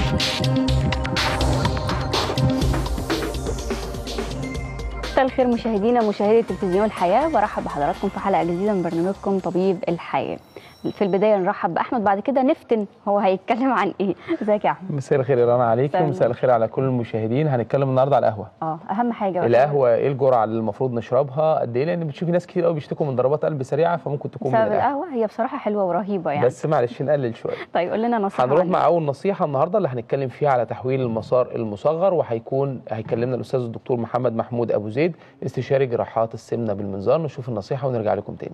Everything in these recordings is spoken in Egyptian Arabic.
مساء الخير مشاهدينا مشاهدي تلفزيون الحياه برحب بحضراتكم في حلقه جديده من برنامجكم طبيب الحياه في البدايه نرحب باحمد بعد كده نفتن هو هيتكلم عن ايه ازيك يا احمد مساء الخير يا رنا عليكم مساء مساء الخير على كل المشاهدين هنتكلم النهارده على القهوه اه اهم حاجه بقى. القهوه ايه الجرعه اللي المفروض نشربها قد ايه لان بتشوفي ناس كتير قوي بيشتكوا من ضربات قلب سريعه فممكن تكون من بسبب القهوه القهوه هي بصراحه حلوه ورهيبه يعني بس معلش نقلل شويه طيب قول لنا نصيحه هنروح عنها. مع اول نصيحه النهارده اللي هنتكلم فيها على تحويل المسار المصغر وهيكون هيكلمنا الاستاذ الدكتور محمد محمود ابو زيد استشاري جراحات السمنه بالمنظار نشوف النصيحه ونرجع لكم تاني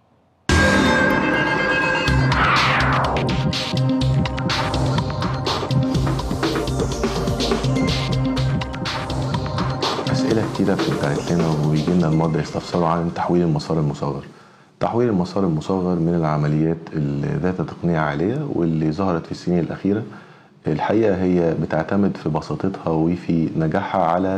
أسئلة كتيرة بتبعت لنا وبيجي لنا المرضى يستفسروا عن تحويل المسار المصغر. تحويل المسار المصغر من العمليات اللي ذات تقنية عالية واللي ظهرت في السنين الأخيرة. الحقيقة هي بتعتمد في بساطتها وفي نجاحها على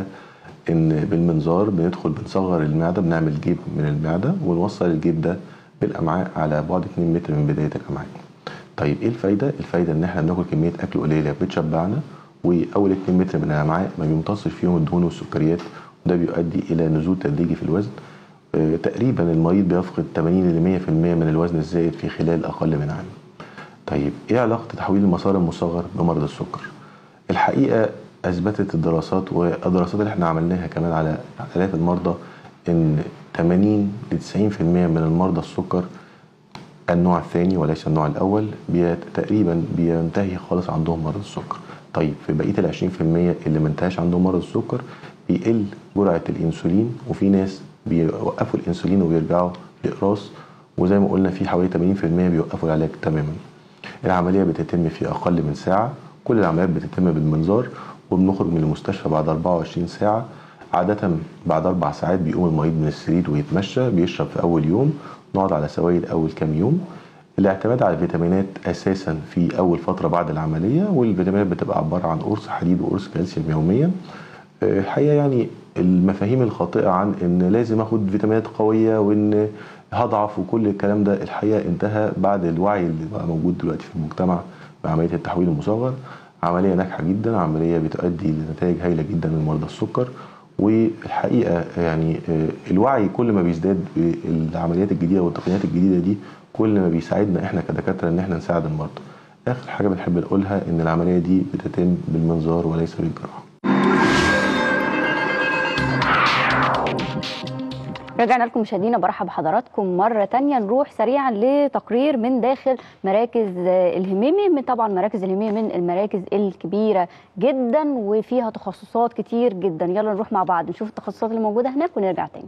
إن بالمنظار بندخل بنصغر المعدة بنعمل جيب من المعدة ونوصل الجيب ده بالأمعاء على بعد 2 متر من بداية الأمعاء. طيب إيه الفايدة؟ الفايدة إن إحنا بناكل كمية أكل قليلة بتشبعنا واول 2 متر من الامعاء ما بيمتصش فيهم الدهون والسكريات وده بيؤدي الى نزول تدريجي في الوزن آه، تقريبا المريض بيفقد 80 ل 100% من الوزن الزائد في خلال اقل من عام طيب ايه علاقه تحويل المسار المصغر بمرض السكر الحقيقه اثبتت الدراسات والدراسات اللي احنا عملناها كمان على الاف المرضى ان 80 ل 90% من المرضى السكر النوع الثاني وليس النوع الاول بي تقريبا بينتهي خالص عندهم مرض السكر طيب في بقيه ال 20% اللي ما انتهاش عندهم مرض السكر بيقل جرعه الانسولين وفي ناس بيوقفوا الانسولين وبيرجعوا لاقراص وزي ما قلنا في حوالي 80% بيوقفوا العلاج تماما العمليه بتتم في اقل من ساعه كل العمليات بتتم بالمنظار وبنخرج من المستشفى بعد 24 ساعه عادة بعد أربع ساعات بيقوم المريض من السرير ويتمشى بيشرب في أول يوم نقعد على سوائل أول كام يوم الاعتماد على الفيتامينات اساسا في اول فتره بعد العمليه والفيتامينات بتبقى عباره عن قرص حديد وقرص كالسيوم يوميا آه، الحقيقه يعني المفاهيم الخاطئه عن ان لازم اخد فيتامينات قويه وان هضعف وكل الكلام ده الحقيقه انتهى بعد الوعي اللي بقى موجود دلوقتي في المجتمع بعمليه التحويل المصغر عمليه ناجحه جدا عمليه بتؤدي لنتائج هائله جدا من مرضى السكر والحقيقه يعني آه، الوعي كل ما بيزداد بالعمليات الجديده والتقنيات الجديده دي كل ما بيساعدنا احنا كدكاتره ان احنا نساعد المرضى. اخر حاجه بنحب نقولها ان العمليه دي بتتم بالمنظار وليس بالجراحه. رجعنا لكم مشاهدينا برحب بحضراتكم مرة تانية نروح سريعا لتقرير من داخل مراكز آه، الهميمي من طبعا مراكز الهميمي من المراكز الكبيرة جدا وفيها تخصصات كتير جدا يلا نروح مع بعض نشوف التخصصات اللي موجودة هناك ونرجع تاني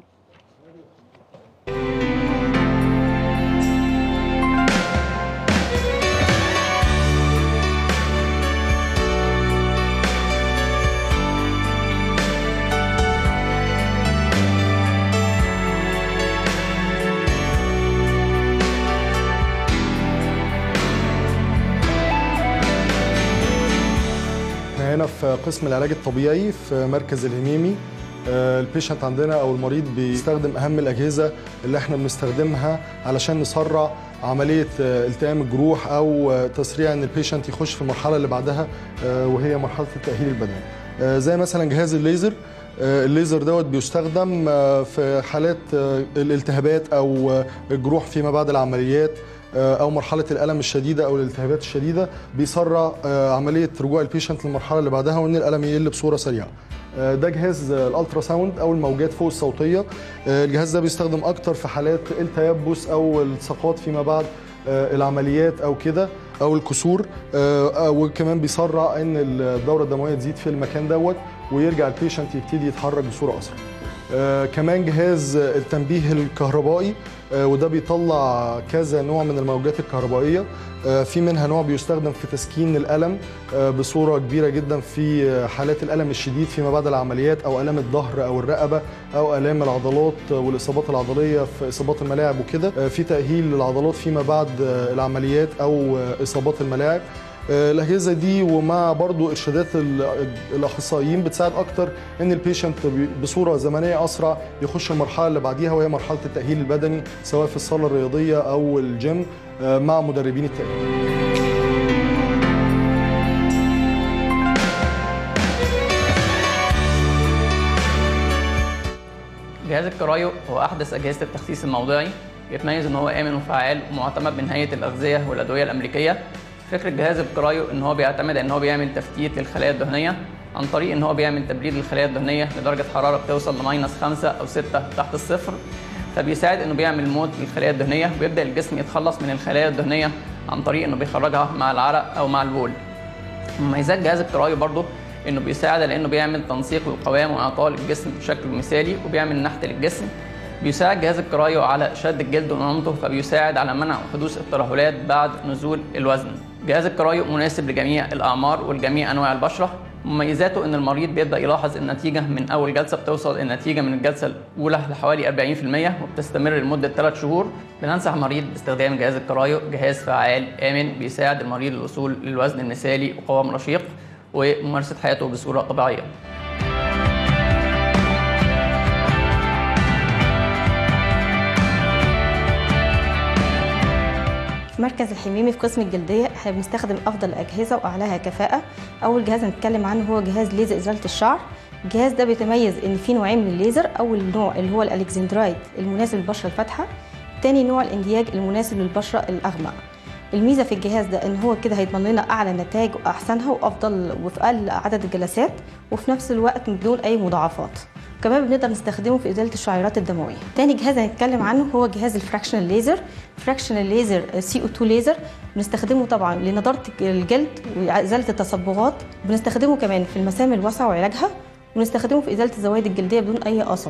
احنا هنا في قسم العلاج الطبيعي في مركز الهميمي آه، البيشنت عندنا او المريض بيستخدم اهم الاجهزه اللي احنا بنستخدمها علشان نسرع عمليه آه، التئام الجروح او آه، تسريع ان البيشنت يخش في المرحله اللي بعدها آه، وهي مرحله التاهيل البدني آه، زي مثلا جهاز الليزر آه، الليزر دوت بيستخدم آه، في حالات آه، الالتهابات او آه، الجروح فيما بعد العمليات آه، او مرحله الالم الشديده او الالتهابات الشديده بيسرع آه، عمليه رجوع البيشنت للمرحله اللي بعدها وان الالم يقل بصوره سريعه آه، ده جهاز آه، الالترا ساوند او الموجات فوق الصوتيه آه، الجهاز ده بيستخدم اكتر في حالات التيبس او السقاط فيما بعد آه، العمليات او كده او الكسور آه، آه، وكمان بيسرع ان الدوره الدمويه تزيد في المكان دوت ويرجع البيشنت يبتدي يتحرك بصوره اسرع آه، كمان جهاز آه، التنبيه الكهربائي آه، وده بيطلع كذا نوع من الموجات الكهربائيه آه، في منها نوع بيستخدم في تسكين الالم آه، بصوره كبيره جدا في آه، حالات الالم الشديد فيما بعد العمليات او الام الظهر او الرقبه او الام العضلات آه، والاصابات العضليه في اصابات الملاعب وكده آه، في تاهيل للعضلات فيما بعد آه، العمليات او آه، اصابات الملاعب آه، الاجهزه دي ومع برضو ارشادات ال- الاخصائيين بتساعد اكتر ان البيشنت بي- بصوره زمنيه اسرع يخش المرحله اللي بعديها وهي مرحله التاهيل البدني سواء في الصاله الرياضيه او الجيم آه، مع مدربين التاهيل جهاز الكرايو هو أحدث أجهزة التخسيس الموضعي بيتميز إن هو آمن وفعال ومعتمد من هيئة الأغذية والأدوية الأمريكية فكرة جهاز الكرايو إن هو بيعتمد إن هو بيعمل تفتيت للخلايا الدهنية عن طريق إن هو بيعمل تبريد للخلايا الدهنية لدرجة حرارة بتوصل لماينس 5 أو 6 تحت الصفر فبيساعد إنه بيعمل موت للخلايا الدهنية وبيبدأ الجسم يتخلص من الخلايا الدهنية عن طريق إنه بيخرجها مع العرق أو مع البول مميزات جهاز الكرايو برضه انه بيساعد على انه بيعمل تنسيق للقوام واعطاء للجسم بشكل مثالي وبيعمل نحت للجسم بيساعد جهاز الكرايو على شد الجلد ونعومته فبيساعد على منع حدوث الترهلات بعد نزول الوزن جهاز الكرايو مناسب لجميع الاعمار ولجميع انواع البشره مميزاته ان المريض بيبدا يلاحظ النتيجه من اول جلسه بتوصل النتيجه من الجلسه الاولى لحوالي 40% وبتستمر لمده 3 شهور بننصح المريض باستخدام جهاز الكرايو جهاز فعال امن بيساعد المريض للوصول للوزن المثالي وقوام رشيق وممارسه حياته بصوره طبيعيه في مركز الحميمي في قسم الجلدية احنا بنستخدم أفضل الأجهزة وأعلاها كفاءة أول جهاز هنتكلم عنه هو جهاز ليزر إزالة الشعر الجهاز ده بيتميز إن فيه نوعين من الليزر أول نوع اللي هو الألكسندرايد المناسب للبشرة الفاتحة تاني نوع الإندياج المناسب للبشرة الأغمق الميزة في الجهاز ده إن هو كده هيضمن لنا أعلى نتائج وأحسنها وأفضل وفي أقل عدد الجلسات وفي نفس الوقت بدون أي مضاعفات كمان بنقدر نستخدمه في ازاله الشعيرات الدمويه تاني جهاز هنتكلم عنه هو جهاز الفراكشنال ليزر فراكشنال ليزر سي او 2 ليزر بنستخدمه طبعا لنضاره الجلد وازاله التصبغات بنستخدمه كمان في المسام الواسعه وعلاجها ونستخدمه في ازاله الزوايد الجلديه بدون اي اثار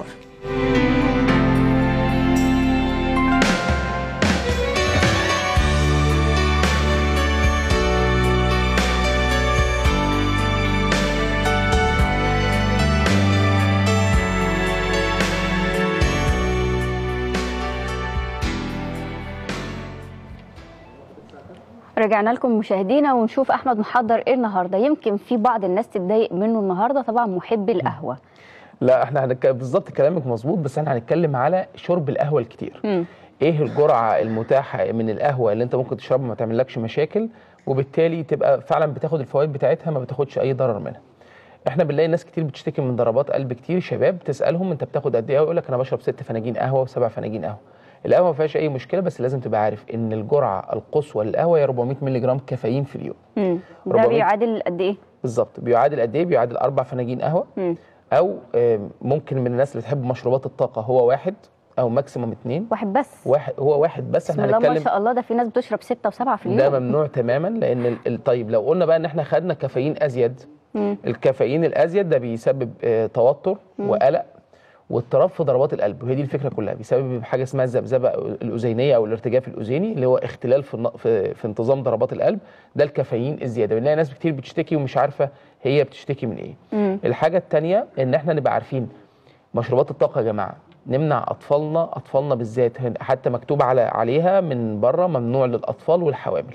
رجعنا لكم مشاهدينا ونشوف احمد محضر ايه النهارده يمكن في بعض الناس تتضايق منه النهارده طبعا محبي القهوه لا احنا هنك... بالظبط كلامك مظبوط بس احنا هنتكلم على شرب القهوه الكتير مم. ايه الجرعه المتاحه من القهوه اللي انت ممكن تشربها ما تعملكش مشاكل وبالتالي تبقى فعلا بتاخد الفوائد بتاعتها ما بتاخدش اي ضرر منها احنا بنلاقي ناس كتير بتشتكي من ضربات قلب كتير شباب تسالهم انت بتاخد قد ايه يقول لك انا بشرب ست فناجين قهوه وسبع فناجين قهوه القهوه ما فيهاش اي مشكله بس لازم تبقى عارف ان الجرعه القصوى للقهوه هي 400 مللي جرام كافيين في اليوم مم. ده 400. بيعادل قد ايه بالظبط بيعادل قد ايه بيعادل اربع فناجين قهوه مم. او آم، ممكن من الناس اللي تحب مشروبات الطاقه هو واحد او ماكسيموم اثنين واحد بس واحد هو واحد بس بسم احنا الله ما هنتكلم شاء الله ده في ناس بتشرب ستة وسبعة في ده اليوم ممنوع تماما لان ال- ال- طيب لو قلنا بقى ان احنا خدنا كافيين ازيد مم. الكافيين الازيد ده بيسبب آه، توتر وقلق واضطراب في ضربات القلب وهي دي الفكره كلها بيسبب حاجه اسمها الذبذبه الاذينيه او الارتجاف الاذيني اللي هو اختلال في الن- في, في انتظام ضربات القلب ده الكافيين الزياده بنلاقي ناس كتير بتشتكي ومش عارفه هي بتشتكي من ايه مم. الحاجه الثانيه ان احنا نبقى عارفين مشروبات الطاقه يا جماعه نمنع اطفالنا اطفالنا بالذات هن- حتى مكتوب على عليها من بره ممنوع للاطفال والحوامل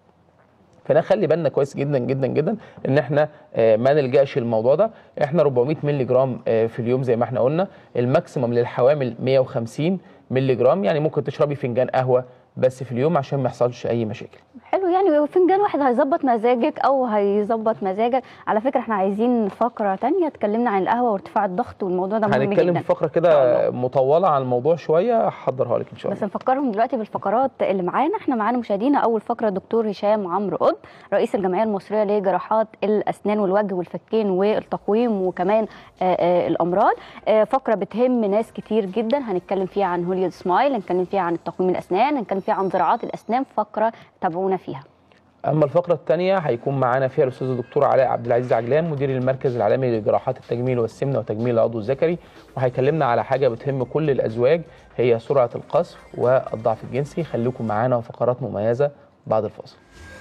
فنخلي بالنا كويس جدا جدا جدا ان احنا آه، ما نلجاش الموضوع ده احنا 400 مللي جرام آه، في اليوم زي ما احنا قلنا الماكسيمم للحوامل 150 مللي جرام يعني ممكن تشربي فنجان قهوه بس في اليوم عشان ما يحصلش اي مشاكل حلو يعني فنجان واحد هيظبط مزاجك او هيظبط مزاجك على فكره احنا عايزين فقره تانية اتكلمنا عن القهوه وارتفاع الضغط والموضوع ده مهم هنتكلم جدا في فقره إن شاء كده الله. مطوله عن الموضوع شويه هحضرها لك ان شاء بس الله نفكرهم دلوقتي بالفقرات اللي معانا احنا معانا مشاهدينا اول فقره دكتور هشام عمرو قطب رئيس الجمعيه المصريه لجراحات الاسنان والوجه والفكين والتقويم وكمان آه، آه، الامراض آه، فقره بتهم ناس كتير جدا هنتكلم فيها عن هوليود سمايل هنتكلم فيها عن التقويم الاسنان هنتكلم فيها عن زراعات الاسنان فقره تابعونا فيها اما الفقره الثانيه هيكون معانا فيها الاستاذ الدكتور علاء عبد العزيز عجلان مدير المركز العالمي لجراحات التجميل والسمنه وتجميل العضو الذكري وهيكلمنا على حاجه بتهم كل الازواج هي سرعه القذف والضعف الجنسي خليكم معانا وفقرات مميزه بعد الفاصل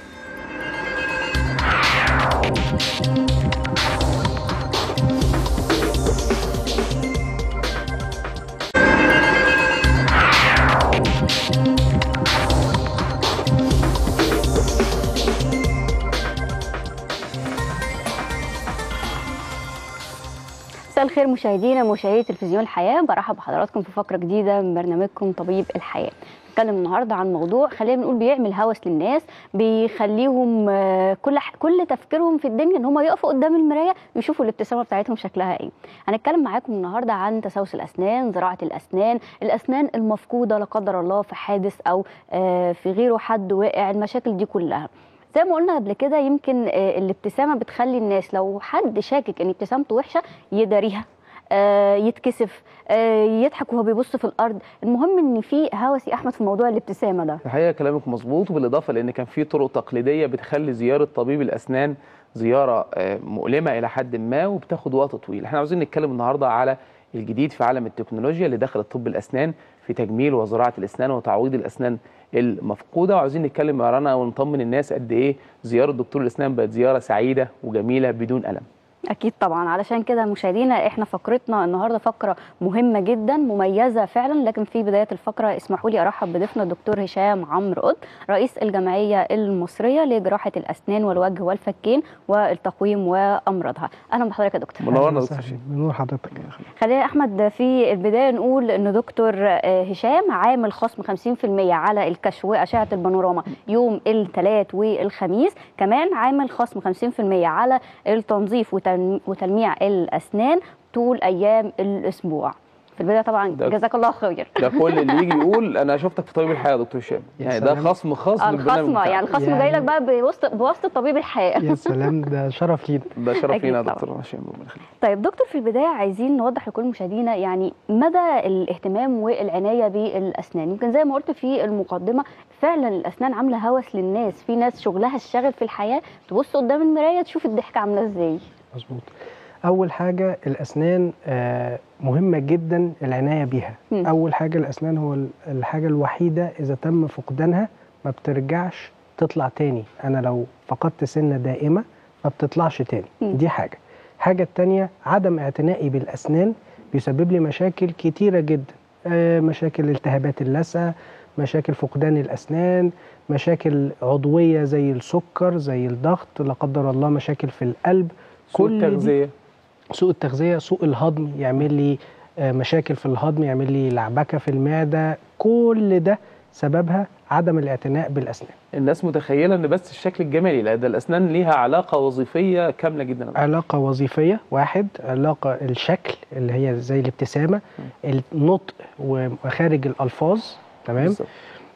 مساء الخير مشاهدينا مشاهدي تلفزيون الحياه برحب بحضراتكم في فقره جديده من برنامجكم طبيب الحياه هنتكلم النهارده عن موضوع خلينا نقول بيعمل هوس للناس بيخليهم آه، كل ح- كل تفكيرهم في الدنيا ان هم يقفوا قدام المرايه يشوفوا الابتسامه بتاعتهم شكلها ايه هنتكلم معاكم النهارده عن تسوس الاسنان زراعه الاسنان الاسنان المفقوده لا قدر الله في حادث او آه، في غيره حد وقع المشاكل دي كلها زي ما قلنا قبل كده يمكن آه، الابتسامه بتخلي الناس لو حد شاكك ان ابتسامته وحشه يداريها آه، يتكسف آه، يضحك وهو بيبص في الارض المهم ان في هوس يا احمد في موضوع الابتسامه ده الحقيقه كلامك مظبوط وبالاضافه لان كان في طرق تقليديه بتخلي زياره طبيب الاسنان زياره آه، مؤلمه الى حد ما وبتاخد وقت طويل احنا عاوزين نتكلم النهارده على الجديد في عالم التكنولوجيا اللي دخلت طب الاسنان في تجميل وزراعه الاسنان وتعويض الاسنان المفقوده وعاوزين نتكلم مع رنا ونطمن الناس قد ايه زياره دكتور الاسنان بقت زياره سعيده وجميله بدون الم اكيد طبعا علشان كده مشاهدينا احنا فقرتنا النهارده فقره مهمه جدا مميزه فعلا لكن في بدايه الفقره اسمحوا لي ارحب بضيفنا الدكتور هشام عمرو قط رئيس الجمعيه المصريه لجراحه الاسنان والوجه والفكين والتقويم وامراضها اهلا بحضرتك يا دكتور منورنا أهلاً دكتور وسهلاً. هشام. بنور حضرتك خلينا يا احمد في البدايه نقول ان دكتور آه، هشام عامل خصم 50% على الكشف واشعه البانوراما يوم الثلاث والخميس كمان عامل خصم 50% على التنظيف وتن- وتلميع الاسنان طول ايام الاسبوع في البدايه طبعا ده- جزاك الله خير ده كل اللي يجي يقول انا شفتك في طبيب الحياه يا دكتور هشام يا يعني ده سلام. خصم خاص آه، بالبرنامج الخصم بتاعك. يعني الخصم يعني- جاي لك بقى بوسط بواسطه طبيب الحياه يا سلام ده شرف لينا ده شرف أكيد لينا يا طبعاً. دكتور هشام ربنا يخليك طيب دكتور في البدايه عايزين نوضح لكل مشاهدينا يعني مدى الاهتمام والعنايه بالاسنان يمكن زي ما قلت في المقدمه فعلا الاسنان عامله هوس للناس في ناس شغلها الشاغل في الحياه تبص قدام المرايه تشوف الضحكه عامله ازاي مظبوط اول حاجه الاسنان آه، مهمه جدا العنايه بيها مم. اول حاجه الاسنان هو ال- الحاجه الوحيده اذا تم فقدانها ما بترجعش تطلع تاني انا لو فقدت سنه دائمه ما بتطلعش تاني مم. دي حاجه الحاجه التانية عدم اعتنائي بالاسنان بيسبب لي مشاكل كتيره جدا آه، مشاكل التهابات اللثه مشاكل فقدان الاسنان مشاكل عضويه زي السكر زي الضغط لا قدر الله مشاكل في القلب سوء كل دي- التغذيه سوء التغذيه سوء الهضم يعمل لي آه، مشاكل في الهضم يعمل لي لعبكه في المعده كل ده سببها عدم الاعتناء بالاسنان الناس متخيله ان بس الشكل الجمالي لا ده الاسنان ليها علاقه وظيفيه كامله جدا علاقه وظيفيه واحد علاقه الشكل اللي هي زي الابتسامه النطق ومخارج الالفاظ تمام بالظبط.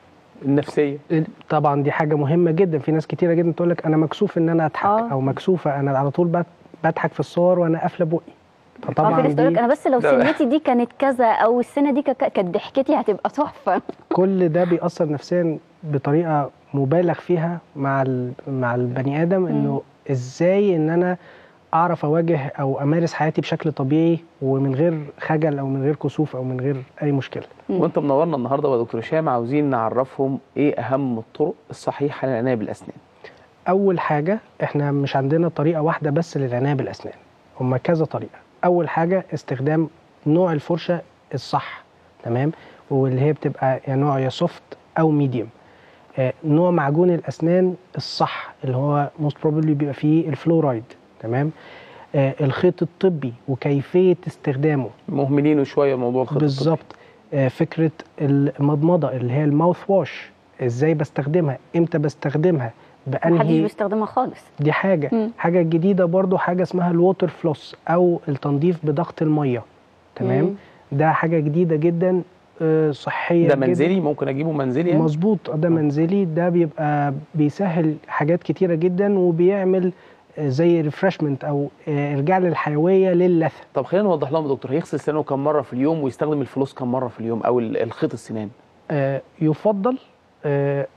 النفسيه طبعا دي حاجه مهمه جدا في ناس كتيره جدا تقول لك انا مكسوف ان انا اضحك آه. او مكسوفه انا على طول بت- بضحك في الصور وانا قافله بقي طبعا فطبعا في ناس تقول لك دي انا بس لو ده- سنتي دي كانت كذا او السنه دي كا- كانت ضحكتي هتبقى تحفه كل ده بيأثر نفسيا بطريقه مبالغ فيها مع ال- مع البني ادم انه ازاي ان انا اعرف اواجه او امارس حياتي بشكل طبيعي ومن غير خجل او من غير كسوف او من غير اي مشكله مم. وانت منورنا النهارده يا دكتور هشام عاوزين نعرفهم ايه اهم الطرق الصحيحه للعنايه بالاسنان اول حاجه احنا مش عندنا طريقه واحده بس للعنايه بالاسنان هما كذا طريقه اول حاجه استخدام نوع الفرشه الصح تمام واللي هي بتبقى يا نوع يا سوفت او ميديوم آه نوع معجون الاسنان الصح اللي هو موست بروبلي بيبقى فيه الفلورايد تمام آه الخيط الطبي وكيفيه استخدامه مهملينه شويه موضوع الخطط بالظبط آه، فكره المضمضه اللي هي الماوث واش ازاي بستخدمها امتى بستخدمها محدش بانهي بيستخدمها خالص دي حاجه مم. حاجه جديده برضو حاجه اسمها الووتر فلوس او التنظيف بضغط الميه مم. تمام ده حاجه جديده جدا آه، صحيه ده جداً. منزلي ممكن اجيبه منزلي يعني مظبوط ده منزلي ده بيبقى بيسهل حاجات كتيره جدا وبيعمل آه، زي ريفرشمنت او آه، ارجاع للحيويه للثه طب خلينا نوضح لهم يا دكتور هيغسل سنانه كم مره في اليوم ويستخدم الفلوس كم مره في اليوم او ال- الخيط السنان آه، يفضل آه،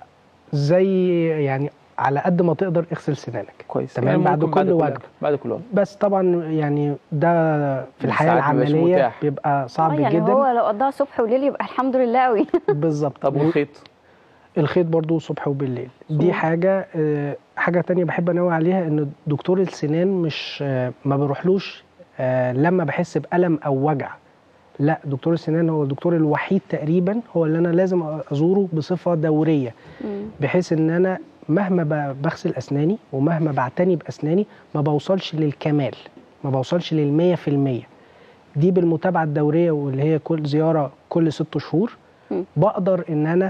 زي يعني على قد ما تقدر اغسل سنانك كويس تمام، بعد ممكن كل وجبة. بعد كل وجبه بس طبعا يعني ده في الحياه ساعات مبيبقاش العمليه متاح. بيبقى صعب آه، يعني جدا هو لو قضاها صبح وليل يبقى الحمد لله قوي بالظبط طب والخيط الخيط برضو صبح وبالليل دي صبح. حاجه آه، حاجه تانية بحب انوه عليها ان دكتور السنان مش آه، ما بروحلوش آه، لما بحس بالم او وجع لا دكتور السنان هو الدكتور الوحيد تقريبا هو اللي انا لازم ازوره بصفه دوريه بحيث ان انا مهما ب- بغسل اسناني ومهما بعتني باسناني ما بوصلش للكمال ما بوصلش للمية في المية دي بالمتابعة الدورية واللي هي كل زيارة كل ست شهور مم. بقدر ان انا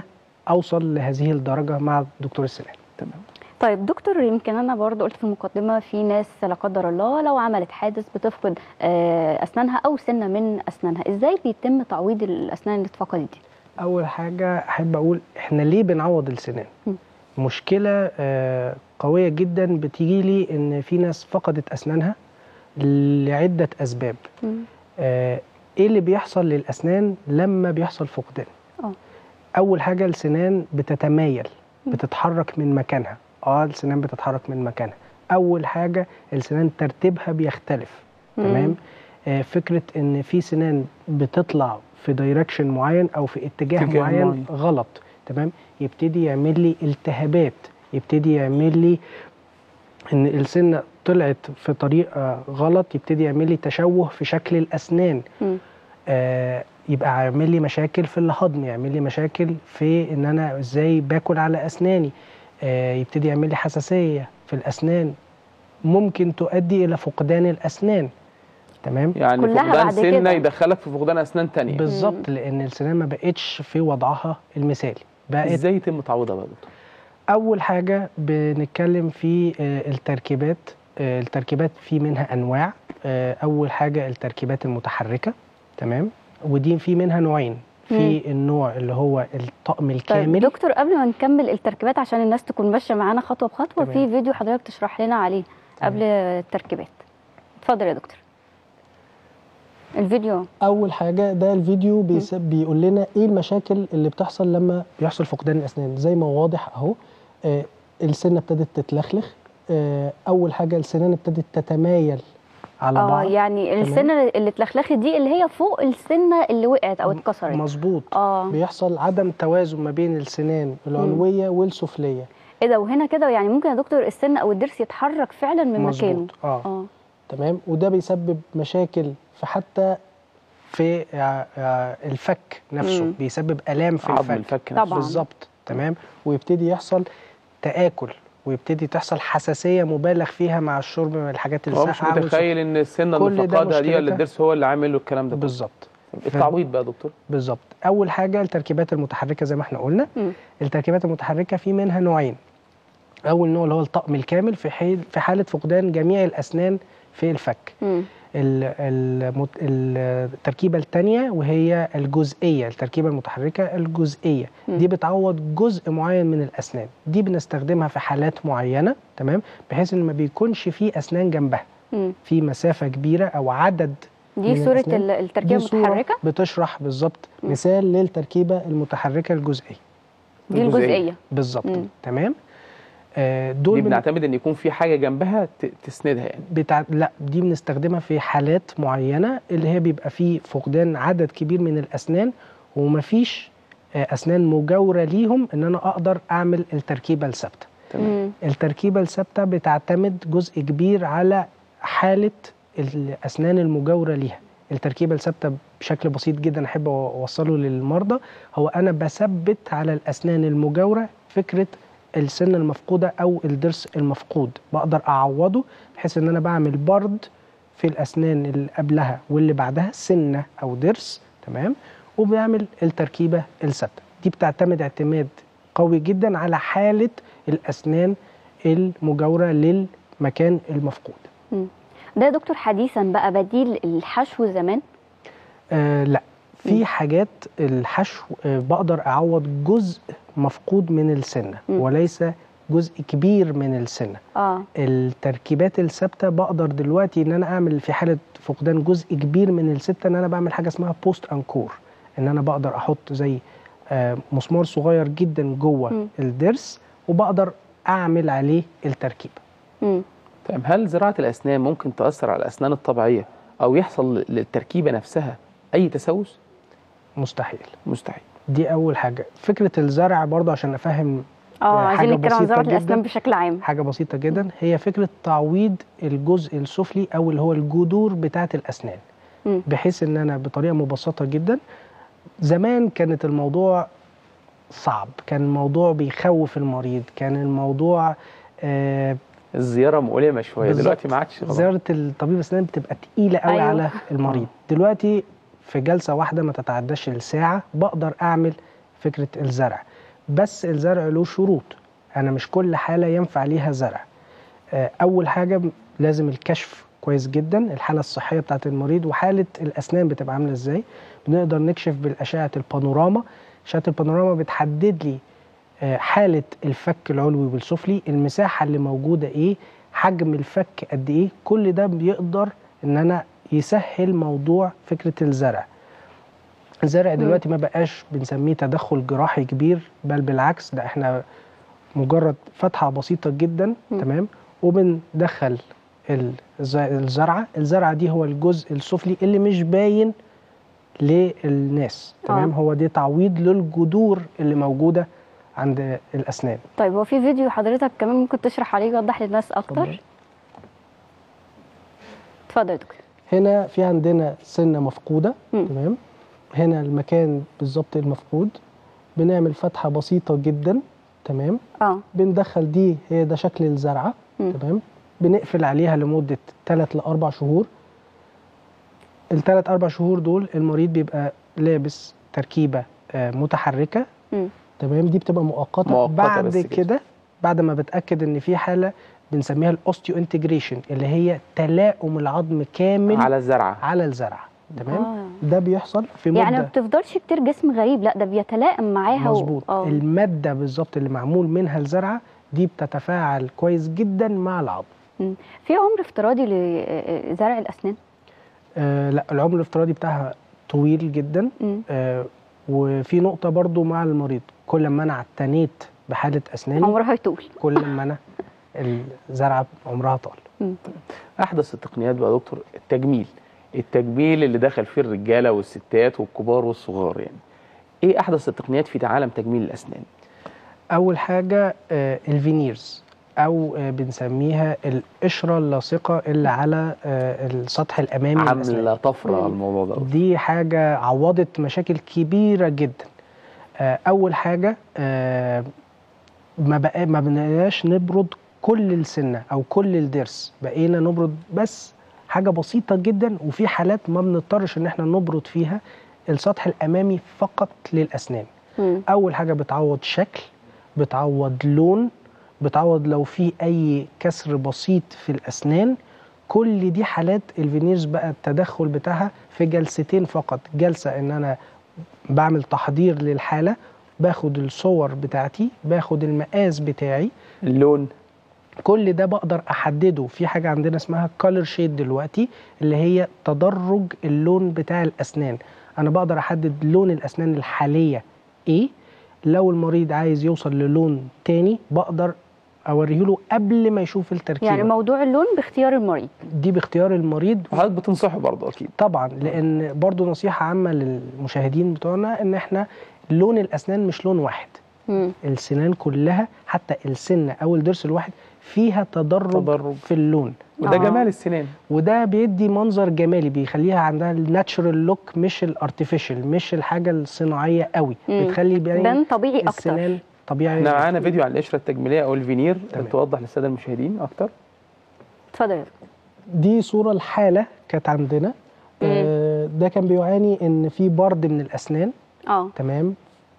اوصل لهذه الدرجه مع دكتور السنان تمام طيب دكتور يمكن انا برضو قلت في المقدمه في ناس لا قدر الله لو عملت حادث بتفقد آه، اسنانها او سنه من اسنانها ازاي بيتم تعويض الاسنان اللي اتفقدت دي اول حاجه احب اقول احنا ليه بنعوض السنان م. مشكله آه، قويه جدا بتيجي لي ان في ناس فقدت اسنانها لعده اسباب مم. آه، ايه اللي بيحصل للاسنان لما بيحصل فقدان اه اول حاجه السنان بتتمايل بتتحرك من مكانها اه السنان بتتحرك من مكانها اول حاجه السنان ترتيبها بيختلف مم. تمام آه فكره ان في سنان بتطلع في دايركشن معين او في اتجاه, اتجاه معين معين. غلط تمام يبتدي يعمل لي التهابات يبتدي يعمل لي ان السنه طلعت في طريقه غلط يبتدي يعمل لي تشوه في شكل الاسنان مم. آه يبقى عامل لي مشاكل في الهضم يعمل لي مشاكل في ان انا ازاي باكل على اسناني آه يبتدي يعمل لي حساسيه في الاسنان ممكن تؤدي الى فقدان الاسنان تمام يعني كلها فقدان بعد سنه كده. يدخلك في فقدان اسنان تانية بالظبط لان السنان ما بقتش في وضعها المثالي بقت ازاي يتم تعويضها بقى يا دكتور اول حاجه بنتكلم في آه، التركيبات آه، التركيبات في منها انواع آه، اول حاجه التركيبات المتحركه تمام ودي في منها نوعين في النوع اللي هو الطقم طيب الكامل دكتور قبل ما نكمل التركيبات عشان الناس تكون ماشيه معانا خطوه بخطوه تمام. في فيديو حضرتك تشرح لنا عليه قبل التركيبات اتفضل يا دكتور الفيديو اول حاجه ده الفيديو بيس- بيقول لنا ايه المشاكل اللي بتحصل لما بيحصل فقدان الاسنان زي ما واضح اهو آه السنه ابتدت تتلخلخ آه اول حاجه السنان ابتدت تتمايل على اه بعض يعني السنه اللي اتلخلخت دي اللي هي فوق السنه اللي وقعت او اتكسرت مظبوط اه بيحصل عدم توازن ما بين السنان العلويه والسفليه ايه ده وهنا كده يعني ممكن يا دكتور السن او الضرس يتحرك فعلا من مكانه مظبوط اه اه تمام وده بيسبب مشاكل في حتى في آه، آه، الفك نفسه مم. بيسبب الام في عظم الفك الفك نفسه طبعاً. بالظبط تمام ويبتدي يحصل تآكل ويبتدي تحصل حساسيه مبالغ فيها مع الشرب من الحاجات هو مش الساقعه متخيل ان السنه كل اللي ده فقدها دي ولا مشكلتها. الضرس هو اللي عامل له الكلام ده كله. بالظبط التعويض بقى يا دكتور بالظبط اول حاجه التركيبات المتحركه زي ما احنا قلنا مم. التركيبات المتحركه في منها نوعين اول نوع اللي هو الطقم الكامل في حين في حاله فقدان جميع الاسنان في الفك مم. ال- المت- التركيبه الثانيه وهي الجزئيه التركيبه المتحركه الجزئيه مم. دي بتعوض جزء معين من الاسنان دي بنستخدمها في حالات معينه تمام بحيث ان ما بيكونش في اسنان جنبها مم. في مسافه كبيره او عدد دي من صوره الأسنان. ال- التركيبه دي صورة المتحركه بتشرح بالظبط مم. مثال للتركيبه المتحركه الجزئيه دي الجزئية. الجزئيه بالظبط مم. تمام آه دول دي من بنعتمد ان يكون في حاجه جنبها ت- تسندها يعني بتاع لا دي بنستخدمها في حالات معينه اللي هي بيبقى فيه فقدان عدد كبير من الاسنان ومفيش آه، اسنان مجاوره ليهم ان انا اقدر اعمل التركيبه الثابته تمام مم. التركيبه الثابته بتعتمد جزء كبير على حاله الاسنان المجاوره ليها التركيبه الثابته بشكل بسيط جدا احب اوصله للمرضى هو انا بثبت على الاسنان المجاوره فكره السن المفقوده او الضرس المفقود بقدر اعوضه بحيث ان انا بعمل برد في الاسنان اللي قبلها واللي بعدها سنه او ضرس تمام وبنعمل التركيبه الثابته دي بتعتمد اعتماد قوي جدا على حاله الاسنان المجاوره للمكان المفقود مم. ده يا دكتور حديثا بقى بديل الحشو زمان آه لا مم. في حاجات الحشو آه بقدر اعوض جزء مفقود من السنه مم. وليس جزء كبير من السنه اه التركيبات الثابته بقدر دلوقتي ان انا اعمل في حاله فقدان جزء كبير من السته ان انا بعمل حاجه اسمها بوست انكور ان انا بقدر احط زي آه، مسمار صغير جدا مم. جوه الضرس وبقدر اعمل عليه التركيبه مم. طيب هل زراعه الاسنان ممكن تاثر على الاسنان الطبيعيه او يحصل للتركيبه نفسها اي تسوس مستحيل مستحيل دي اول حاجه فكره الزرع برضه عشان افهم اه حاجة عايزين نتكلم عن بسيطة زراعه جداً. الاسنان بشكل عام حاجه بسيطه جدا هي فكره تعويض الجزء السفلي او اللي هو الجذور بتاعه الاسنان مم. بحيث ان انا بطريقه مبسطه جدا زمان كانت الموضوع صعب كان الموضوع بيخوف المريض كان الموضوع آه الزياره مؤلمه شويه بالظبط. دلوقتي ما عادش خلاص. زياره الطبيب الاسنان بتبقى تقيله قوي أيوة. على المريض دلوقتي في جلسه واحده ما تتعداش الساعه بقدر اعمل فكره الزرع بس الزرع له شروط انا مش كل حاله ينفع ليها زرع آه، اول حاجه لازم الكشف كويس جدا الحاله الصحيه بتاعت المريض وحاله الاسنان بتبقى عامله ازاي بنقدر نكشف بالاشعه البانوراما اشعه البانوراما بتحدد لي آه، حاله الفك العلوي والسفلي المساحه اللي موجوده ايه حجم الفك قد ايه كل ده بيقدر ان انا يسهل موضوع فكره الزرع الزرع دلوقتي ما بقاش بنسميه تدخل جراحي كبير بل بالعكس ده احنا مجرد فتحه بسيطه جدا مم. تمام وبندخل الز- الزرعه الزرعه دي هو الجزء السفلي اللي مش باين للناس تمام آه. هو دي تعويض للجذور اللي موجوده عند الاسنان طيب هو في فيديو حضرتك كمان ممكن تشرح عليه يوضح للناس اتفضل. اكتر اتفضل يا دكتور هنا في عندنا سنه مفقوده مم. تمام هنا المكان بالظبط المفقود بنعمل فتحه بسيطه جدا تمام اه بندخل دي هي ده شكل الزرعه مم. تمام بنقفل عليها لمده 3 ل 4 شهور الثلاث اربع شهور دول المريض بيبقى لابس تركيبه آه، متحركه مم. تمام دي بتبقى مؤقته, مؤقتة بعد بس كده. كده بعد ما بتاكد ان في حاله بنسميها الاوستيو انتجريشن اللي هي تلاؤم العظم كامل على الزرعه على الزرع تمام آه. ده بيحصل في مده يعني ما بتفضلش كتير جسم غريب لا ده بيتلائم معاها و- مظبوط اه الماده بالظبط اللي معمول منها الزرعه دي بتتفاعل كويس جدا مع العظم مم. في عمر افتراضي لزرع الاسنان آه لا العمر الافتراضي بتاعها طويل جدا مم. آه وفي نقطه برضو مع المريض كل ما انا اعتنيت بحاله اسناني عمرها يطول كل ما انا الزرعه عمرها طال مم. احدث التقنيات بقى يا دكتور التجميل التجميل اللي دخل فيه الرجاله والستات والكبار والصغار يعني ايه احدث التقنيات في عالم تجميل الاسنان اول حاجه آه الفينيرز او آه بنسميها القشره اللاصقه اللي على آه السطح الامامي للأسنان. عامله طفره على الموضوع ده دي حاجه عوضت مشاكل كبيره جدا آه اول حاجه آه ما بقى ما بنقاش نبرد كل السنه او كل الضرس بقينا نبرد بس حاجه بسيطه جدا وفي حالات ما بنضطرش ان احنا نبرد فيها السطح الامامي فقط للاسنان مم. اول حاجه بتعوض شكل بتعوض لون بتعوض لو في اي كسر بسيط في الاسنان كل دي حالات الفينيرز بقى التدخل بتاعها في جلستين فقط جلسه ان انا بعمل تحضير للحاله باخد الصور بتاعتي باخد المقاس بتاعي اللون كل ده بقدر احدده في حاجه عندنا اسمها كولر شيد دلوقتي اللي هي تدرج اللون بتاع الاسنان انا بقدر احدد لون الاسنان الحاليه ايه لو المريض عايز يوصل للون تاني بقدر اوريه له قبل ما يشوف التركيبه يعني موضوع اللون باختيار المريض دي باختيار المريض وحضرتك بتنصحه برضه اكيد طبعا لان برضو نصيحه عامه للمشاهدين بتوعنا ان احنا لون الاسنان مش لون واحد مم. السنان كلها حتى السنه او الضرس الواحد فيها تدرج, تدرج. في اللون وده آه. جمال السنان وده بيدي منظر جمالي بيخليها عندها الناتشورال لوك مش الارتفيشال مش الحاجه الصناعيه قوي مم. بتخلي باين بان طبيعي اكتر السنان طبيعي احنا معانا فيديو عن القشره التجميليه او الفينير تمام. توضح للساده المشاهدين اكتر اتفضل يا دكتور. دي صوره الحاله كانت عندنا آه ده كان بيعاني ان في برد من الاسنان اه تمام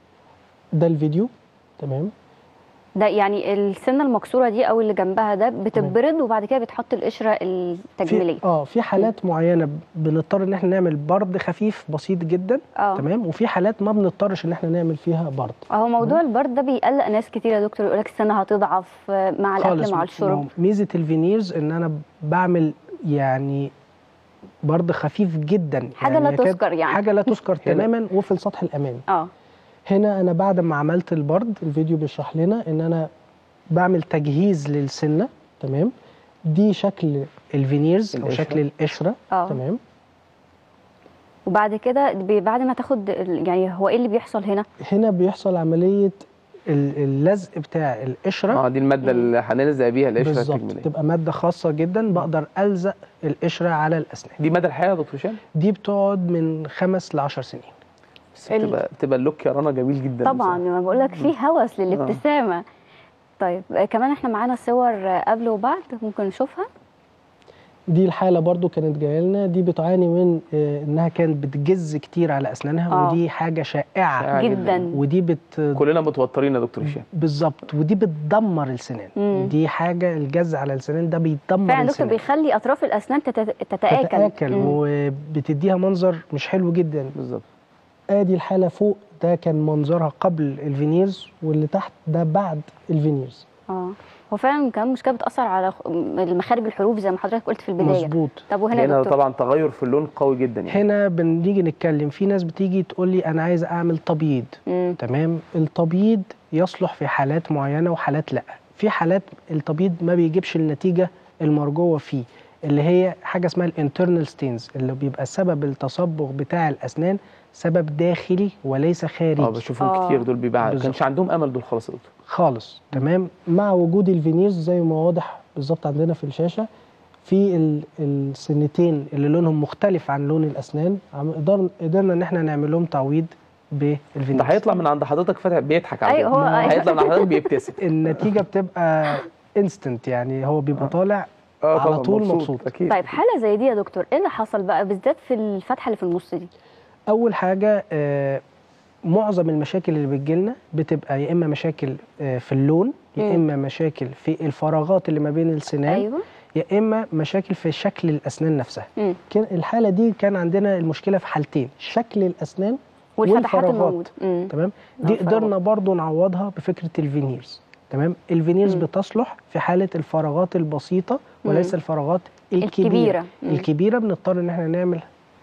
ده الفيديو تمام ده يعني السنه المكسوره دي او اللي جنبها ده بتتبرد وبعد كده بتحط القشره التجميليه في اه في حالات معينه بنضطر ان احنا نعمل برد خفيف بسيط جدا اه تمام وفي حالات ما بنضطرش ان احنا نعمل فيها برد اهو موضوع البرد ده بيقلق ناس كتير يا دكتور يقول لك السنه هتضعف آه، مع الاكل خالص مع ما الشرب هو ميزه الفينيرز ان انا بعمل يعني برد خفيف جدا حاجة يعني لا يكاد- تذكر يعني. حاجه لا تذكر هنا. تماما وفي السطح الامامي اه هنا انا بعد ما عملت البرد الفيديو بيشرح لنا ان انا بعمل تجهيز للسنه تمام دي شكل الفينيرز او القشرة. شكل القشره اه تمام وبعد كده بي- بعد ما تاخد ال- يعني هو ايه اللي بيحصل هنا هنا بيحصل عمليه ال- اللزق بتاع القشره اه دي الماده اللي هنلزق بيها القشره بالظبط التجميليه تبقى ماده خاصه جدا بقدر الزق القشره على الاسنان دي مدى الحياه يا دكتور هشام دي بتقعد من خمس ل 10 سنين بس ال- بتبقى بتبقى اللوك يا رنا جميل جدا طبعا بصراحة. ما بقول لك في هوس للابتسامه طيب آه، كمان احنا معانا صور آه، قبل وبعد ممكن نشوفها دي الحالة برضو كانت جاية لنا دي بتعاني من آه، انها كانت بتجز كتير على اسنانها آه. ودي حاجة شائعة شائعة جدا ودي بت كلنا متوترين يا دكتور هشام بالظبط ودي بتدمر السنان مم. دي حاجة الجز على السنان ده بيدمر فعلا دكتور السنان بيخلي اطراف الاسنان تت- تتاكل تتآكل مم. وبتديها منظر مش حلو جدا بالظبط ادي الحالة فوق ده كان منظرها قبل الفينيرز واللي تحت ده بعد الفينيرز اه هو فعلا كمان مشكله بتاثر على خ- مخارج الحروف زي ما حضرتك قلت في البدايه مظبوط طب وهنا يا هنا دكتور طبعا تغير في اللون قوي جدا يعني هنا بنيجي نتكلم في ناس بتيجي تقول لي انا عايز اعمل تبييض مم. تمام التبييض يصلح في حالات معينه وحالات لا في حالات التبييض ما بيجيبش النتيجه المرجوه فيه اللي هي حاجه اسمها الانترنال ستينز اللي بيبقى سبب التصبغ بتاع الاسنان سبب داخلي وليس خارجي اه بشوفهم آه. كتير دول بيبقى بالظبط. كانش عندهم امل دول خلاص يا دكتور خالص تمام مع وجود الفينيرز زي ما واضح بالظبط عندنا في الشاشه في ال- السنتين اللي لونهم مختلف عن لون الاسنان عم- قدرنا قدرنا ان احنا نعمل لهم تعويض ده بالفينيرز هيطلع من عند حضرتك فاتح بيضحك على أيوة، فكرة. هو- أيوة. هيطلع من عند حضرتك بيبتسم النتيجه بتبقى انستنت يعني هو بيبقى طالع اه على طبعاً، طول مبسوط. اكيد طيب حاله زي دي يا دكتور ايه اللي حصل بقى بالذات في الفتحه اللي في النص دي اول حاجه آه، معظم المشاكل اللي بتجيلنا بتبقى يا اما مشاكل آه، في اللون يا مم. اما مشاكل في الفراغات اللي ما بين السنان ايوه يا اما مشاكل في شكل الاسنان نفسها مم. كان الحاله دي كان عندنا المشكله في حالتين شكل الاسنان والفتحات والفراغات. الموجوده مم. تمام دي الفراغات. قدرنا برضو نعوضها بفكره الفينيرز تمام الفينيرز مم. بتصلح في حاله الفراغات البسيطه وليس مم. الفراغات الكبيره الكبيرة. مم. الكبيره بنضطر ان احنا نعمل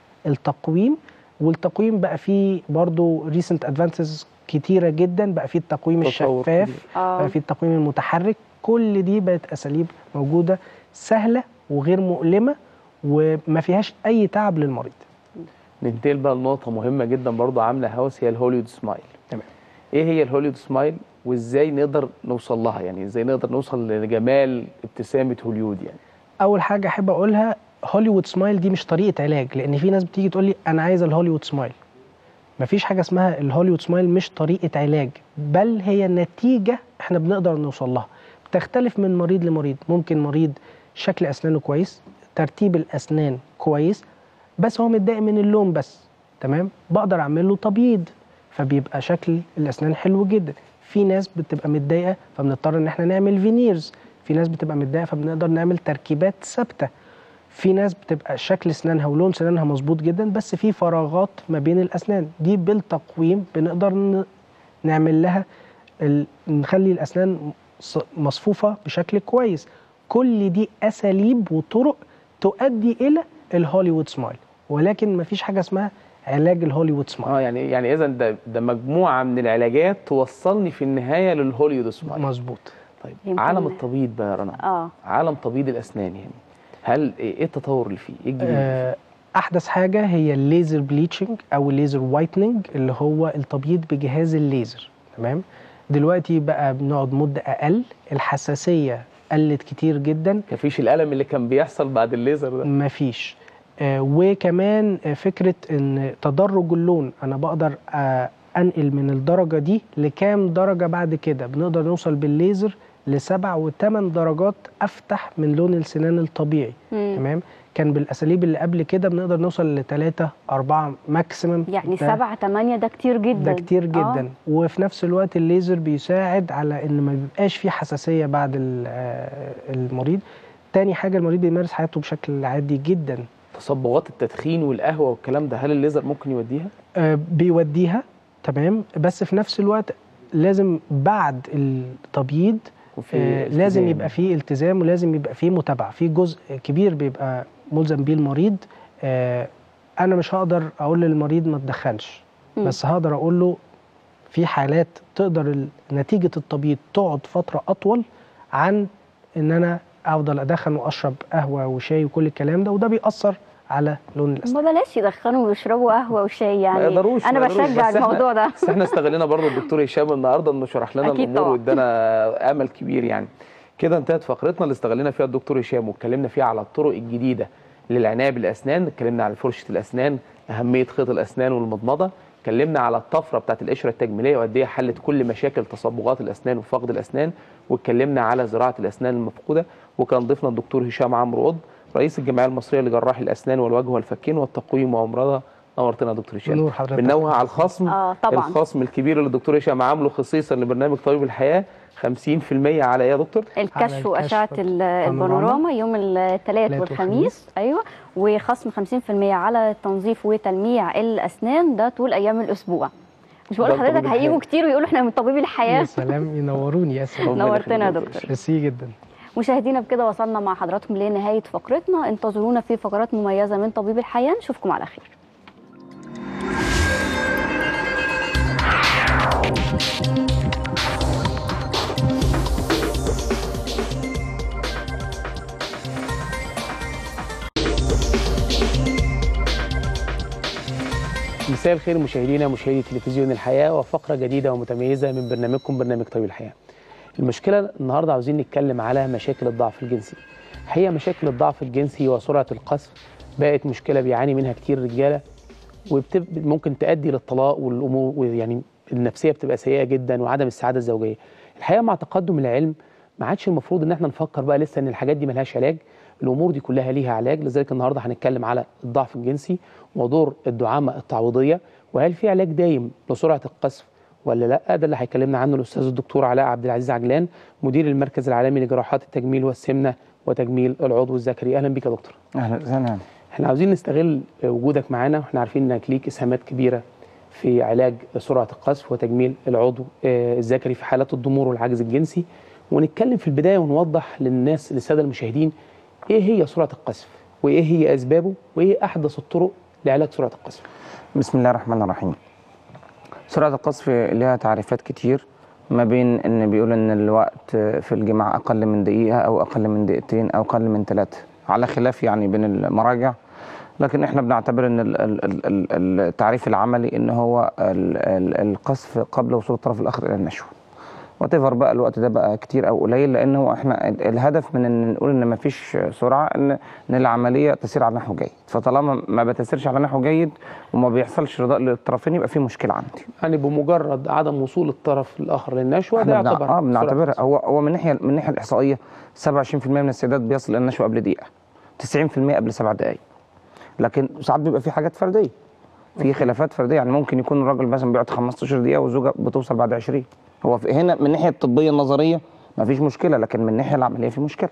التقويم والتقويم بقى فيه برضو ريسنت ادفانسز كتيره جدا بقى فيه التقويم تطور الشفاف كبير. اه بقى فيه التقويم المتحرك كل دي بقت اساليب موجوده سهله وغير مؤلمه وما فيهاش اي تعب للمريض ننتقل بقى لنقطة مهمة جدا برضو عاملة هوس هي الهوليود سمايل تمام. ايه هي الهوليود سمايل وازاي نقدر نوصل لها يعني ازاي نقدر نوصل لجمال ابتسامة هوليود يعني اول حاجه احب اقولها هوليوود سمايل دي مش طريقه علاج لان في ناس بتيجي تقول لي انا عايزه الهوليوود سمايل مفيش حاجه اسمها الهوليوود سمايل مش طريقه علاج بل هي نتيجه احنا بنقدر نوصل لها بتختلف من مريض لمريض ممكن مريض شكل اسنانه كويس ترتيب الاسنان كويس بس هو متضايق من اللون بس تمام بقدر اعمل له تبييض فبيبقى شكل الاسنان حلو جدا في ناس بتبقى متضايقه فبنضطر ان احنا نعمل فينيرز في ناس بتبقى متضايقه فبنقدر نعمل تركيبات ثابته في ناس بتبقى شكل اسنانها ولون سنانها مظبوط جدا بس في فراغات ما بين الاسنان دي بالتقويم بنقدر ن- نعمل لها ال... نخلي الاسنان ص- مصفوفه بشكل كويس كل دي اساليب وطرق تؤدي الى الهوليوود سمايل ولكن ما فيش حاجه اسمها علاج الهوليوود سمايل اه يعني يعني اذا ده ده مجموعة من العلاجات توصلني في النهاية للهوليود سمايل مظبوط طيب يمكن- عالم التبييض بقى يا رنا اه عالم تبييض الاسنان يعني هل ايه إيه التطور اللي فيه؟ ايه الجديد؟ اللي آه، احدث حاجه هي الليزر بليتشنج او الليزر وايتنينج اللي هو التبييض بجهاز الليزر تمام دلوقتي بقى بنقعد مده اقل الحساسيه قلت كتير جدا فيه؟ مفيش الالم اللي كان بيحصل بعد الليزر ده مفيش آه، وكمان آه، فكره ان تدرج اللون انا بقدر آه، انقل من الدرجه دي لكام درجه بعد كده بنقدر نوصل بالليزر لسبع وثمان درجات افتح من لون السنان الطبيعي مم. تمام كان بالاساليب اللي قبل كده بنقدر نوصل لثلاثة أربعة ماكسيمم يعني ده- سبعة تمانية ده كتير جدا ده كتير آه. جدا وفي نفس الوقت الليزر بيساعد على ان ما بيبقاش فيه حساسيه بعد ال- آه، المريض تاني حاجه المريض بيمارس حياته بشكل عادي جدا تصبغات التدخين والقهوة والكلام ده هل الليزر ممكن يوديها؟ آه، بيوديها تمام بس في نفس الوقت لازم بعد التبييض وفي آه، لازم التزام. يبقى فيه التزام ولازم يبقى فيه متابعه في جزء كبير بيبقى ملزم بيه المريض آه، انا مش هقدر اقول للمريض ما تدخنش مم. بس هقدر اقول له في حالات تقدر ال- نتيجه التبييض تقعد فتره اطول عن ان انا افضل ادخن واشرب قهوه وشاي وكل الكلام ده وده بيأثر على لون الاسنان ما بلاش يدخنوا ويشربوا قهوة وشاي ما يعني يقدروش انا ما يقدروش. بشجع بس إحنا- الموضوع ده بس احنا استغلنا برضه الدكتور هشام النهارده انه شرح لنا أكيد الامور طبعا. وادانا امل كبير يعني كده انتهت فقرتنا اللي استغلنا فيها الدكتور هشام واتكلمنا فيها على الطرق الجديده للعنايه بالاسنان اتكلمنا على فرشه الاسنان اهميه خيط الاسنان والمضمضه اتكلمنا على الطفره بتاعت القشره التجميليه وقد ايه حلت كل مشاكل تصبغات الاسنان وفقد الاسنان واتكلمنا على زراعه الاسنان المفقوده وكان ضيفنا الدكتور هشام عمرو قطب رئيس الجمعيه المصريه لجراح الاسنان والوجه والفكين والتقويم وامراضها نورتنا يا دكتور هشام نور حضرتك. بنوه على الخصم آه، طبعاً. الخصم الكبير اللي الدكتور هشام عامله خصيصا لبرنامج طبيب الحياه 50% على ايه يا دكتور؟ الكشف الكشف واشعه ال- البانوراما يوم الثلاث الثلاث والخميس ايوه وخصم 50% على تنظيف وتلميع الاسنان ده طول ايام الاسبوع مش بقول ده طبيب لحضرتك هيجوا الحياة. كتير ويقولوا احنا من طبيب يا الحياه سلام ينوروني يا سلام ربنا نورتنا يا يخليك. دكتور ميرسي جدا مشاهدينا بكده وصلنا مع حضراتكم لنهايه فقرتنا انتظرونا في فقرات مميزه من طبيب الحياه نشوفكم على خير مساء الخير مشاهدينا مشاهدي تلفزيون الحياه وفقره جديده ومتميزه من برنامجكم برنامج طبيب الحياه. المشكله النهارده عاوزين نتكلم على مشاكل الضعف الجنسي. هي مشاكل الضعف الجنسي وسرعه القذف بقت مشكله بيعاني منها كتير رجاله وممكن تؤدي للطلاق والامور ويعني النفسيه بتبقى سيئه جدا وعدم السعاده الزوجيه. الحقيقه مع تقدم العلم ما عادش المفروض ان احنا نفكر بقى لسه ان الحاجات دي ملهاش علاج الامور دي كلها ليها علاج لذلك النهارده هنتكلم على الضعف الجنسي ودور الدعامه التعويضيه وهل في علاج دايم لسرعه القذف ولا لا ده اللي هيكلمنا عنه الاستاذ الدكتور علاء عبد العزيز عجلان مدير المركز العالمي لجراحات التجميل والسمنه وتجميل العضو الذكري اهلا بك يا دكتور اهلا وسهلا احنا عاوزين نستغل وجودك معانا واحنا عارفين انك ليك اسهامات كبيره في علاج سرعه القذف وتجميل العضو آه، الذكري في حالات الضمور والعجز الجنسي ونتكلم في البدايه ونوضح للناس للساده المشاهدين ايه هي سرعه القذف وايه هي اسبابه وايه احدث الطرق لعلاج سرعه القذف بسم الله الرحمن الرحيم سرعة القذف لها تعريفات كتير ما بين ان بيقول ان الوقت في الجماع اقل من دقيقة او اقل من دقيقتين او اقل من ثلاثة على خلاف يعني بين المراجع لكن احنا بنعتبر ان ال- ال- ال- ال- التعريف العملي ان هو ال- ال- القذف قبل وصول الطرف الاخر الى النشوة وتفر بقى الوقت ده بقى كتير او قليل لان هو احنا ال- الهدف من ان نقول ان مفيش سرعه ان ان العمليه تسير على نحو جيد فطالما ما بتسيرش على نحو جيد وما بيحصلش رضاء للطرفين يبقى في مشكله عندي يعني بمجرد عدم وصول الطرف الاخر للنشوه ده احنا بنع- يعتبر اه سرعة بنعتبرها قذف. هو هو من ناحيه من الناحيه الاحصائيه 27% من السيدات بيصل الى النشوه قبل دقيقه 90% قبل سبع دقائق لكن ساعات بيبقى في حاجات فرديه في خلافات فرديه يعني ممكن يكون الراجل مثلا بيقعد 15 دقيقه والزوجه بتوصل بعد 20 هو في هنا من الناحيه الطبيه النظريه ما فيش مشكله لكن من الناحيه العمليه في مشكله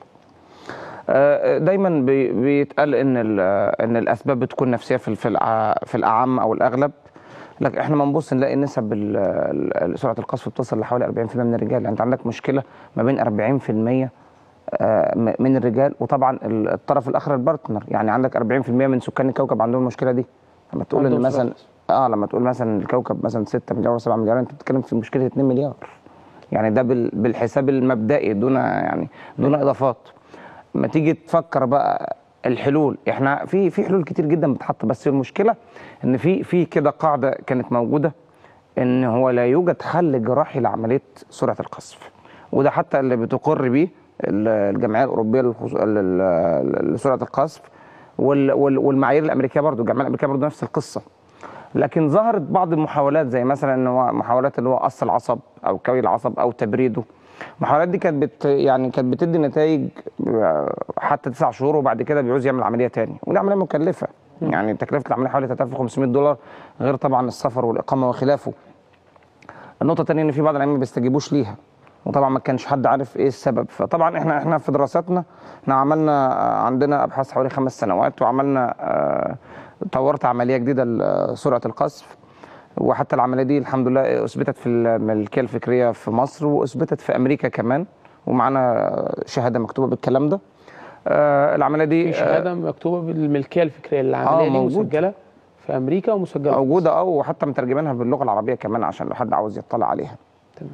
آه، دايما بي- بيتقال ان ال- ان الاسباب بتكون نفسيه في في الأع- في الاعم او الاغلب لكن احنا ما نبص نلاقي نسب ال- ال- سرعه القذف بتصل لحوالي 40% من الرجال يعني انت عندك مشكله ما بين 40% آه، م- من الرجال وطبعا ال- الطرف الاخر البارتنر يعني عندك 40% من سكان الكوكب عندهم المشكله دي لما تقول ان عندهم مثلا سرعة. اه لما تقول مثلا الكوكب مثلا 6 مليار و 7 مليار انت بتتكلم في مشكله 2 مليار يعني ده بال- بالحساب المبدئي دون يعني دون اضافات ما تيجي تفكر بقى الحلول احنا في في حلول كتير جدا بتحط بس المشكله ان في في كده قاعده كانت موجوده ان هو لا يوجد حل جراحي لعمليه سرعه القذف وده حتى اللي بتقر بيه ال- الجمعيه الاوروبيه للخص- لل- لل- لسرعه القذف وال- وال- والمعايير الامريكيه برضو الجمعيه الامريكيه برضو نفس القصه لكن ظهرت بعض المحاولات زي مثلا ان هو محاولات اللي هو قص العصب او كوي العصب او تبريده المحاولات دي كانت بت يعني كانت بتدي نتائج حتى تسع شهور وبعد كده بيعوز يعمل عمليه تاني ودي عمليه مكلفه يعني تكلفه العمليه حوالي 3500 دولار غير طبعا السفر والاقامه وخلافه النقطه الثانيه ان في بعض العلماء ما بيستجيبوش ليها وطبعا ما كانش حد عارف ايه السبب فطبعا احنا احنا في دراساتنا احنا عملنا عندنا ابحاث حوالي خمس سنوات وعملنا آه، طورت عمليه جديده لسرعه القذف وحتى العمليه دي الحمد لله اثبتت في الملكيه الفكريه في مصر واثبتت في امريكا كمان ومعانا شهاده مكتوبه بالكلام ده آه، العمليه دي في شهاده مكتوبه بالملكيه الفكريه العمليه آه، دي موجود. مسجله في امريكا ومسجله في موجوده اه وحتى مترجمينها باللغه العربيه كمان عشان لو حد عاوز يطلع عليها تمام.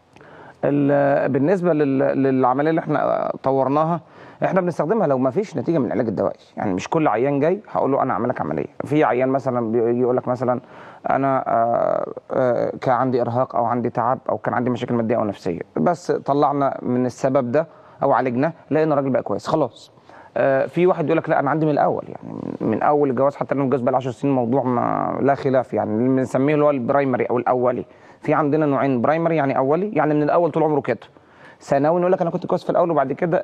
ال- بالنسبه لل- للعمليه اللي احنا طورناها احنا بنستخدمها لو ما فيش نتيجه من العلاج الدوائي يعني مش كل عيان جاي هقول له انا اعمل لك عمليه في عيان مثلا بيجي يقول لك مثلا انا آه، آه، كان عندي ارهاق او عندي تعب او كان عندي مشاكل ماديه او نفسيه بس طلعنا من السبب ده او عالجناه لقينا الراجل بقى كويس خلاص آه، في واحد يقول لك لا انا عندي من الاول يعني من- من اول الجواز حتى انا متجوز بقى 10 سنين موضوع ما لا خلاف يعني اللي بنسميه اللي هو البرايمري او الاولي في عندنا نوعين برايمري يعني اولي يعني من الاول طول عمره كده ثانوي يقول لك انا كنت كويس في الاول وبعد كده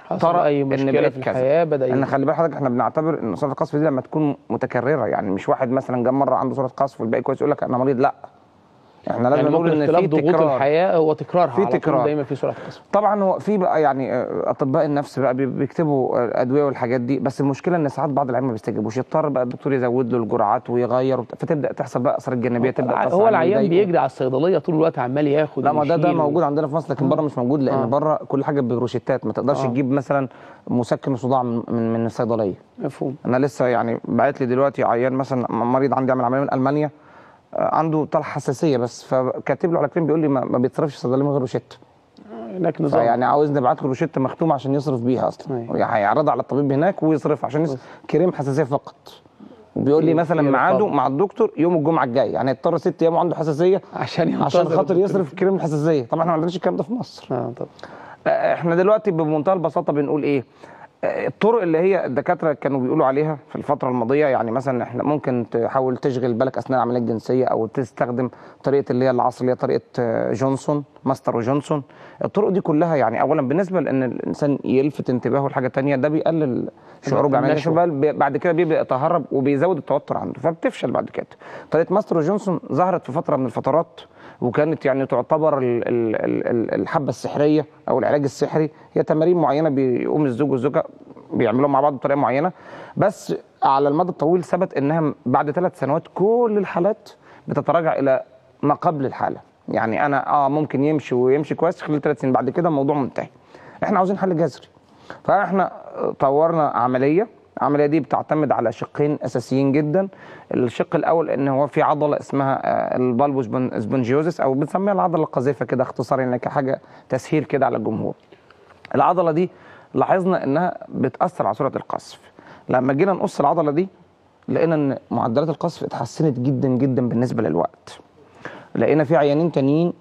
حصل ترى اي إن مشكله بقيت في كذا. الحياه بدا ان ي- خلي بال حضرتك احنا بنعتبر ان صوره القصف دي لما تكون متكرره يعني مش واحد مثلا جه مره عنده صوره قصف والباقي كويس يقول لك انا مريض لا احنا لازم يعني نقول ممكن ان اختلاف في ضغوط تكرار الحياه هو تكرارها في على طول تكرار. دايما في سرعه قصف طبعا هو في بقى يعني آه، اطباء النفس بقى بي- بيكتبوا آه، ادويه والحاجات دي بس المشكله ان ساعات بعض العيان ما بيستجيبوش يضطر بقى الدكتور يزود له الجرعات ويغير وبتاع، فتبدا تحصل بقى اثار الجانبيه تبدا تحصل هو عليه العيان ويضايقه. بيجري على الصيدليه طول الوقت عمال ياخد لا ما ده ده ويشيل و- موجود عندنا في مصر لكن بره مش موجود لان آه. بره كل حاجه بروشتات ما تقدرش آه. تجيب مثلا مسكن صداع من من من الصيدليه مفهوم انا لسه يعني بعت لي دلوقتي عيان مثلا مريض عندي عامل عمليه من المانيا آه، عنده طلع حساسيه بس فكاتب له على كريم بيقول لي ما, ما بيتصرفش صيدليه من غير روشته هناك نظام فيعني عاوزني ابعت له روشته مختومه عشان يصرف بيها اصلا أيوة. يعني هيعرضها على الطبيب هناك ويصرف عشان يصرف كريم حساسيه فقط وبيقول لي في- مثلا في ميعاده رقابة. مع الدكتور يوم الجمعه الجايه يعني يضطر ست ايام وعنده حساسيه عشان ينتظر عشان خاطر الدكتور. يصرف كريم الحساسيه طبعا احنا ما عندناش الكلام ده في مصر اه طب احنا دلوقتي بمنتهى البساطه بنقول ايه آه، الطرق اللي هي الدكاتره كانوا بيقولوا عليها في الفتره الماضيه يعني مثلا احنا ممكن تحاول تشغل بالك اثناء العمليه الجنسيه او تستخدم طريقه اللي هي العصر اللي هي طريقه آه، جونسون ماستر وجونسون الطرق دي كلها يعني اولا بالنسبه لان الانسان يلفت انتباهه لحاجه تانية ده بيقلل شعوره بعمليه النشوة. الشباب بعد كده بيبدا يتهرب وبيزود التوتر عنده فبتفشل بعد كده طريقه ماستر وجونسون ظهرت في فتره من الفترات وكانت يعني تعتبر ال- ال- ال- ال- الحبه السحريه او العلاج السحري هي تمارين معينه بيقوم الزوج والزوجه بيعملوها مع بعض بطريقه معينه بس على المدى الطويل ثبت انها بعد ثلاث سنوات كل الحالات بتتراجع الى ما قبل الحاله يعني انا اه ممكن يمشي ويمشي كويس خلال ثلاث سنين بعد كده الموضوع منتهي احنا عاوزين حل جذري فاحنا طورنا عمليه العمليه دي بتعتمد على شقين اساسيين جدا الشق الاول ان هو في عضله اسمها آه، البالبو سبون- سبونجيوزس او بنسميها العضله القذيفه كده اختصار يعني كحاجه تسهيل كده على الجمهور العضله دي لاحظنا انها بتاثر على سرعه القذف لما جينا نقص العضله دي لقينا ان معدلات القذف اتحسنت جدا جدا بالنسبه للوقت لقينا في عيانين تانيين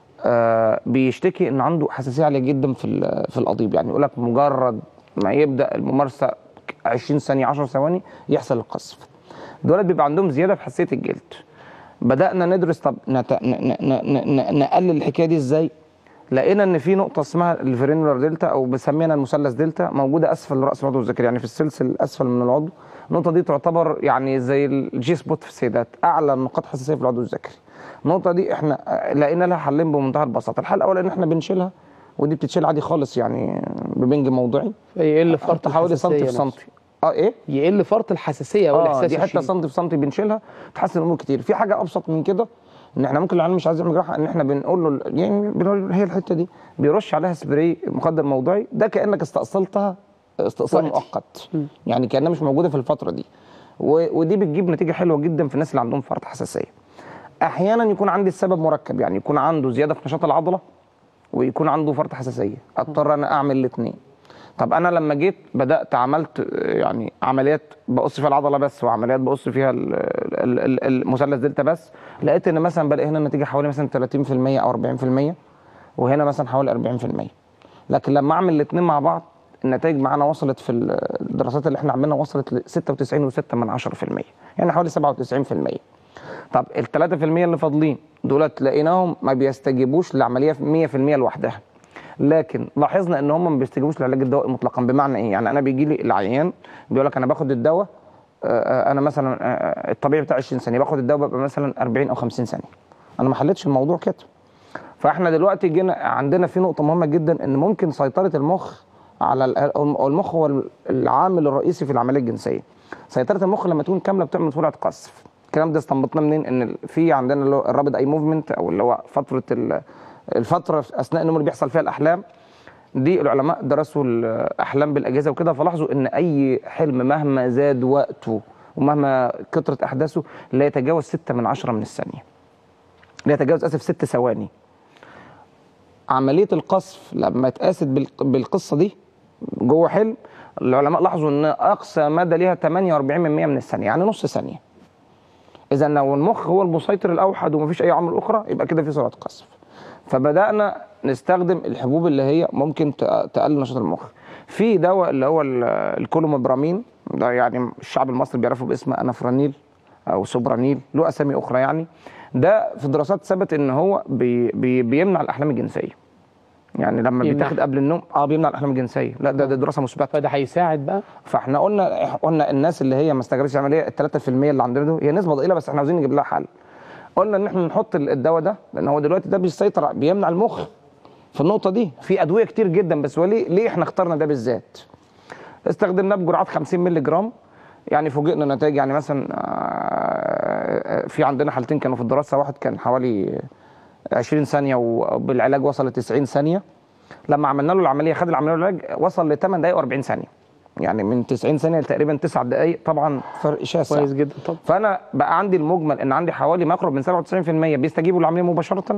آه بيشتكي ان عنده حساسيه عاليه جدا في ال- في القضيب يعني يقول لك مجرد ما يبدا الممارسه 20 ثانيه 10 ثواني يحصل القذف دول بيبقى عندهم زياده في حساسيه الجلد بدانا ندرس طب نت... ن... ن... ن... ن... نقلل الحكايه دي ازاي لقينا ان في نقطه اسمها الفرينولار دلتا او بنسميها المثلث دلتا موجوده اسفل راس العضو الذكري يعني في السلسل الاسفل من العضو النقطه دي تعتبر يعني زي الجي سبوت في السيدات اعلى نقاط حساسيه في العضو الذكري النقطه دي احنا آه، لقينا لها حلين بمنتهى البساطه الحل الاول ان احنا بنشيلها ودي بتتشيل عادي خالص يعني ببنج موضعي يقل فرط حوالي سنتي في الحساسية نفسه. سنتي اه ايه يقل فرط الحساسيه اه والاحساس دي حته الشديد. سنتي في سنتي بنشيلها تحسن الامور كتير في حاجه ابسط من كده ان احنا ممكن العيان مش عايز يعمل جراحه ان احنا بنقول له يعني بنقول له هي الحته دي بيرش عليها سبراي مخدر موضعي ده كانك استأصلتها استئصال وقتي. مؤقت يعني كانها مش موجوده في الفتره دي و- ودي بتجيب نتيجه حلوه جدا في الناس اللي عندهم فرط حساسيه احيانا يكون عندي السبب مركب يعني يكون عنده زياده في نشاط العضله ويكون عنده فرط حساسيه اضطر انا اعمل الاثنين طب انا لما جيت بدات عملت آه، يعني عمليات بقص فيها العضله بس وعمليات بقص فيها ال- ال- ال- المثلث دلتا بس لقيت ان مثلا بلاقي هنا النتيجه حوالي مثلا 30% او 40% وهنا مثلا حوالي 40% لكن لما اعمل الاثنين مع بعض النتائج معانا وصلت في الدراسات اللي احنا عاملينها وصلت ل 96.6 من 10% يعني حوالي 97% طب ال 3% اللي فاضلين دولت لقيناهم ما بيستجيبوش للعمليه 100% لوحدها لكن لاحظنا ان هم ما بيستجيبوش للعلاج الدوائي مطلقا بمعنى ايه يعني انا بيجي لي العيان بيقول لك انا باخد الدواء آه، آه، انا مثلا آه، الطبيعي بتاع 20 ثانيه باخد الدواء ببقى مثلا 40 او 50 ثانيه انا ما حلتش الموضوع كده فاحنا دلوقتي جينا عندنا في نقطه مهمه جدا ان ممكن سيطره المخ على ال- أو المخ هو العامل الرئيسي في العمليه الجنسيه سيطره المخ لما تكون كامله بتعمل سرعه قذف الكلام ده استنبطناه منين ان ال- في عندنا اللي هو الرابد اي موفمنت او اللي هو فتره ال- الفتره في اثناء النوم اللي بيحصل فيها الاحلام دي العلماء درسوا الاحلام بالاجهزه وكده فلاحظوا ان اي حلم مهما زاد وقته ومهما كثرت احداثه لا يتجاوز 6 من 10 من الثانيه لا يتجاوز اسف 6 ثواني عمليه القذف لما اتقاست بال- بالقصه دي جوه حلم العلماء لاحظوا ان اقصى مدى ليها 48 من 100 من الثانيه يعني نص ثانيه اذا لو المخ هو المسيطر الاوحد ومفيش اي عوامل اخرى يبقى كده في سرعه قذف فبدانا نستخدم الحبوب اللي هي ممكن تق- تقلل نشاط المخ في دواء اللي هو ال- الكولومبرامين ده يعني الشعب المصري بيعرفه باسم انافرانيل او سوبرانيل له اسامي اخرى يعني ده في دراسات ثبت ان هو بي بي بيمنع الاحلام الجنسيه يعني لما يمنع. بيتاخد قبل النوم اه بيمنع الاحلام الجنسيه لا ده, ده دراسه مثبته فده هيساعد بقى فاحنا قلنا قلنا الناس اللي هي ما استجابتش العمليه ال 3% اللي عندنا دول هي نسبه ضئيله بس احنا عاوزين نجيب لها حل قلنا ان احنا نحط ال- الدواء ده لان هو دلوقتي ده بيسيطر بيمنع المخ في النقطه دي في ادويه كتير جدا بس هو ليه ليه احنا اخترنا ده بالذات استخدمناه بجرعات 50 مللي جرام يعني فوجئنا نتائج يعني مثلا آه، في عندنا حالتين كانوا في الدراسه واحد كان حوالي 20 ثانيه وبالعلاج وصل ل 90 ثانيه لما عملنا له العمليه خد العمليه والعلاج وصل ل 8 دقائق و40 ثانيه يعني من 90 ثانيه لتقريبا 9 دقائق طبعا فرق شاسع كويس جدا طب فانا بقى عندي المجمل ان عندي حوالي ما يقرب من 97% بيستجيبوا للعمليه مباشره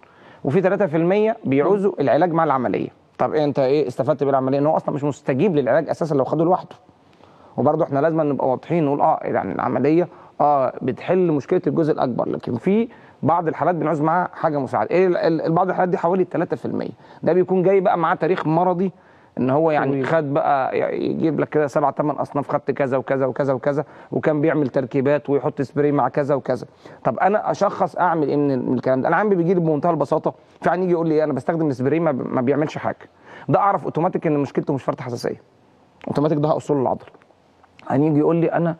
وفي 3% بيعوزوا العلاج مع العمليه طب إيه انت ايه استفدت بالعمليه ان هو اصلا مش مستجيب للعلاج اساسا لو خده لوحده وبرضه احنا لازم نبقى واضحين نقول اه يعني العمليه اه بتحل مشكله الجزء الاكبر لكن في بعض الحالات بنعوز معاها حاجه مساعده ايه ال- ال- بعض الحالات دي حوالي 3% ده بيكون جاي بقى معاه تاريخ مرضي ان هو يعني طويل. خد بقى يجيب لك كده سبع ثمان اصناف خدت كذا وكذا وكذا وكذا وكان بيعمل تركيبات ويحط سبراي مع كذا وكذا طب انا اشخص اعمل ايه من من الكلام ده انا عمي بيجي لي بمنتهى البساطه في عين يجي يقول لي إيه، انا بستخدم السبراي ما, ما بيعملش حاجه ده اعرف اوتوماتيك ان مشكلته مش فرط حساسيه اوتوماتيك ده اصول العضله هنيجي يقول لي انا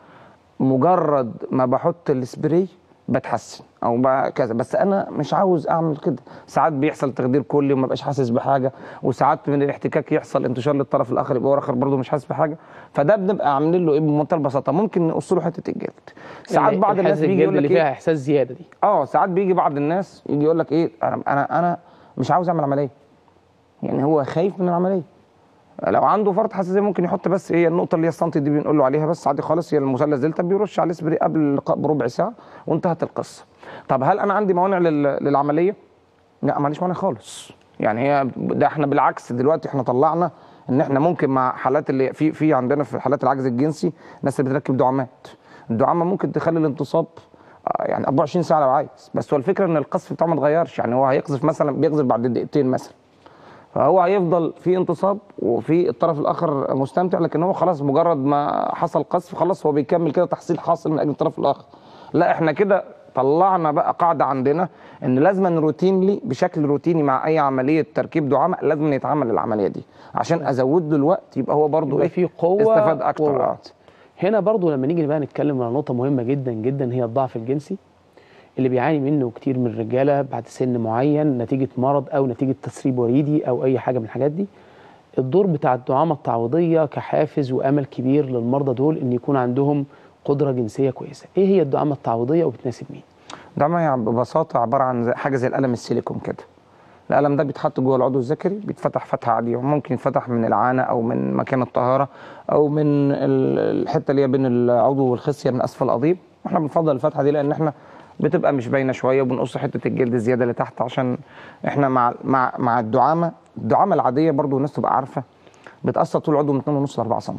مجرد ما بحط السبراي بتحسن او بقى كذا بس انا مش عاوز اعمل كده ساعات بيحصل تخدير كلي وما بقاش حاسس بحاجه وساعات من الاحتكاك يحصل انتشار للطرف الاخر يبقى هو الاخر برضه مش حاسس بحاجه فده بنبقى عاملين له ايه بمنتهى البساطه ممكن نقص له حته الجلد ساعات ال- بعض الناس الحاسة بيجي الجلد يقول اللي لك فيها ايه احساس زياده دي اه ساعات بيجي بعض الناس يجي يقول لك ايه انا انا انا مش عاوز اعمل عمليه يعني هو خايف من العمليه لو عنده فرط حساسيه ممكن يحط بس ايه النقطه اللي هي السنتي دي بنقول له عليها بس عادي خالص هي المثلث دلتا بيرش عليه سبري قبل اللقاء بربع ساعه وانتهت القصه طب هل انا عندي موانع لل- للعمليه لا ما عنديش مانع خالص يعني هي ده احنا بالعكس دلوقتي احنا طلعنا ان احنا ممكن مع حالات اللي في في عندنا في حالات العجز الجنسي ناس اللي بتركب دعامات الدعامه ممكن تخلي الانتصاب آه، يعني 24 ساعه لو عايز بس هو الفكره ان القذف بتاعه ما اتغيرش يعني هو هيقذف مثلا بيقذف بعد دقيقتين مثلا فهو هيفضل في انتصاب وفي الطرف الاخر مستمتع لكن هو خلاص مجرد ما حصل قذف خلاص هو بيكمل كده تحصيل حاصل من اجل الطرف الاخر لا احنا كده طلعنا بقى قاعده عندنا ان لازم روتينلي بشكل روتيني مع اي عمليه تركيب دعامه لازم يتعمل العمليه دي عشان ازود له الوقت يبقى هو برضو يبقى ايه في قوه استفاد اكتر آه. ووقت. هنا برضو لما نيجي بقى نتكلم على نقطه مهمه جدا جدا هي الضعف الجنسي اللي بيعاني منه كتير من الرجاله بعد سن معين نتيجه مرض او نتيجه تسريب وريدي او اي حاجه من الحاجات دي الدور بتاع الدعامه التعويضيه كحافز وامل كبير للمرضى دول ان يكون عندهم قدره جنسيه كويسه ايه هي الدعامه التعويضيه وبتناسب مين دعامه يعني ببساطه عباره عن زي حاجه زي القلم السيليكون كده القلم ده بيتحط جوه العضو الذكري بيتفتح فتحه عاديه ممكن يتفتح من العانه او من مكان الطهاره او من ال- الحته اللي هي بين العضو والخصيه من اسفل القضيب واحنا بنفضل الفتحه دي لان احنا بتبقى مش باينه شويه وبنقص حته الجلد الزياده اللي تحت عشان احنا مع مع مع الدعامه الدعامه العاديه برضو الناس تبقى عارفه بتقصر طول العضو من 2.5 ل 4 سم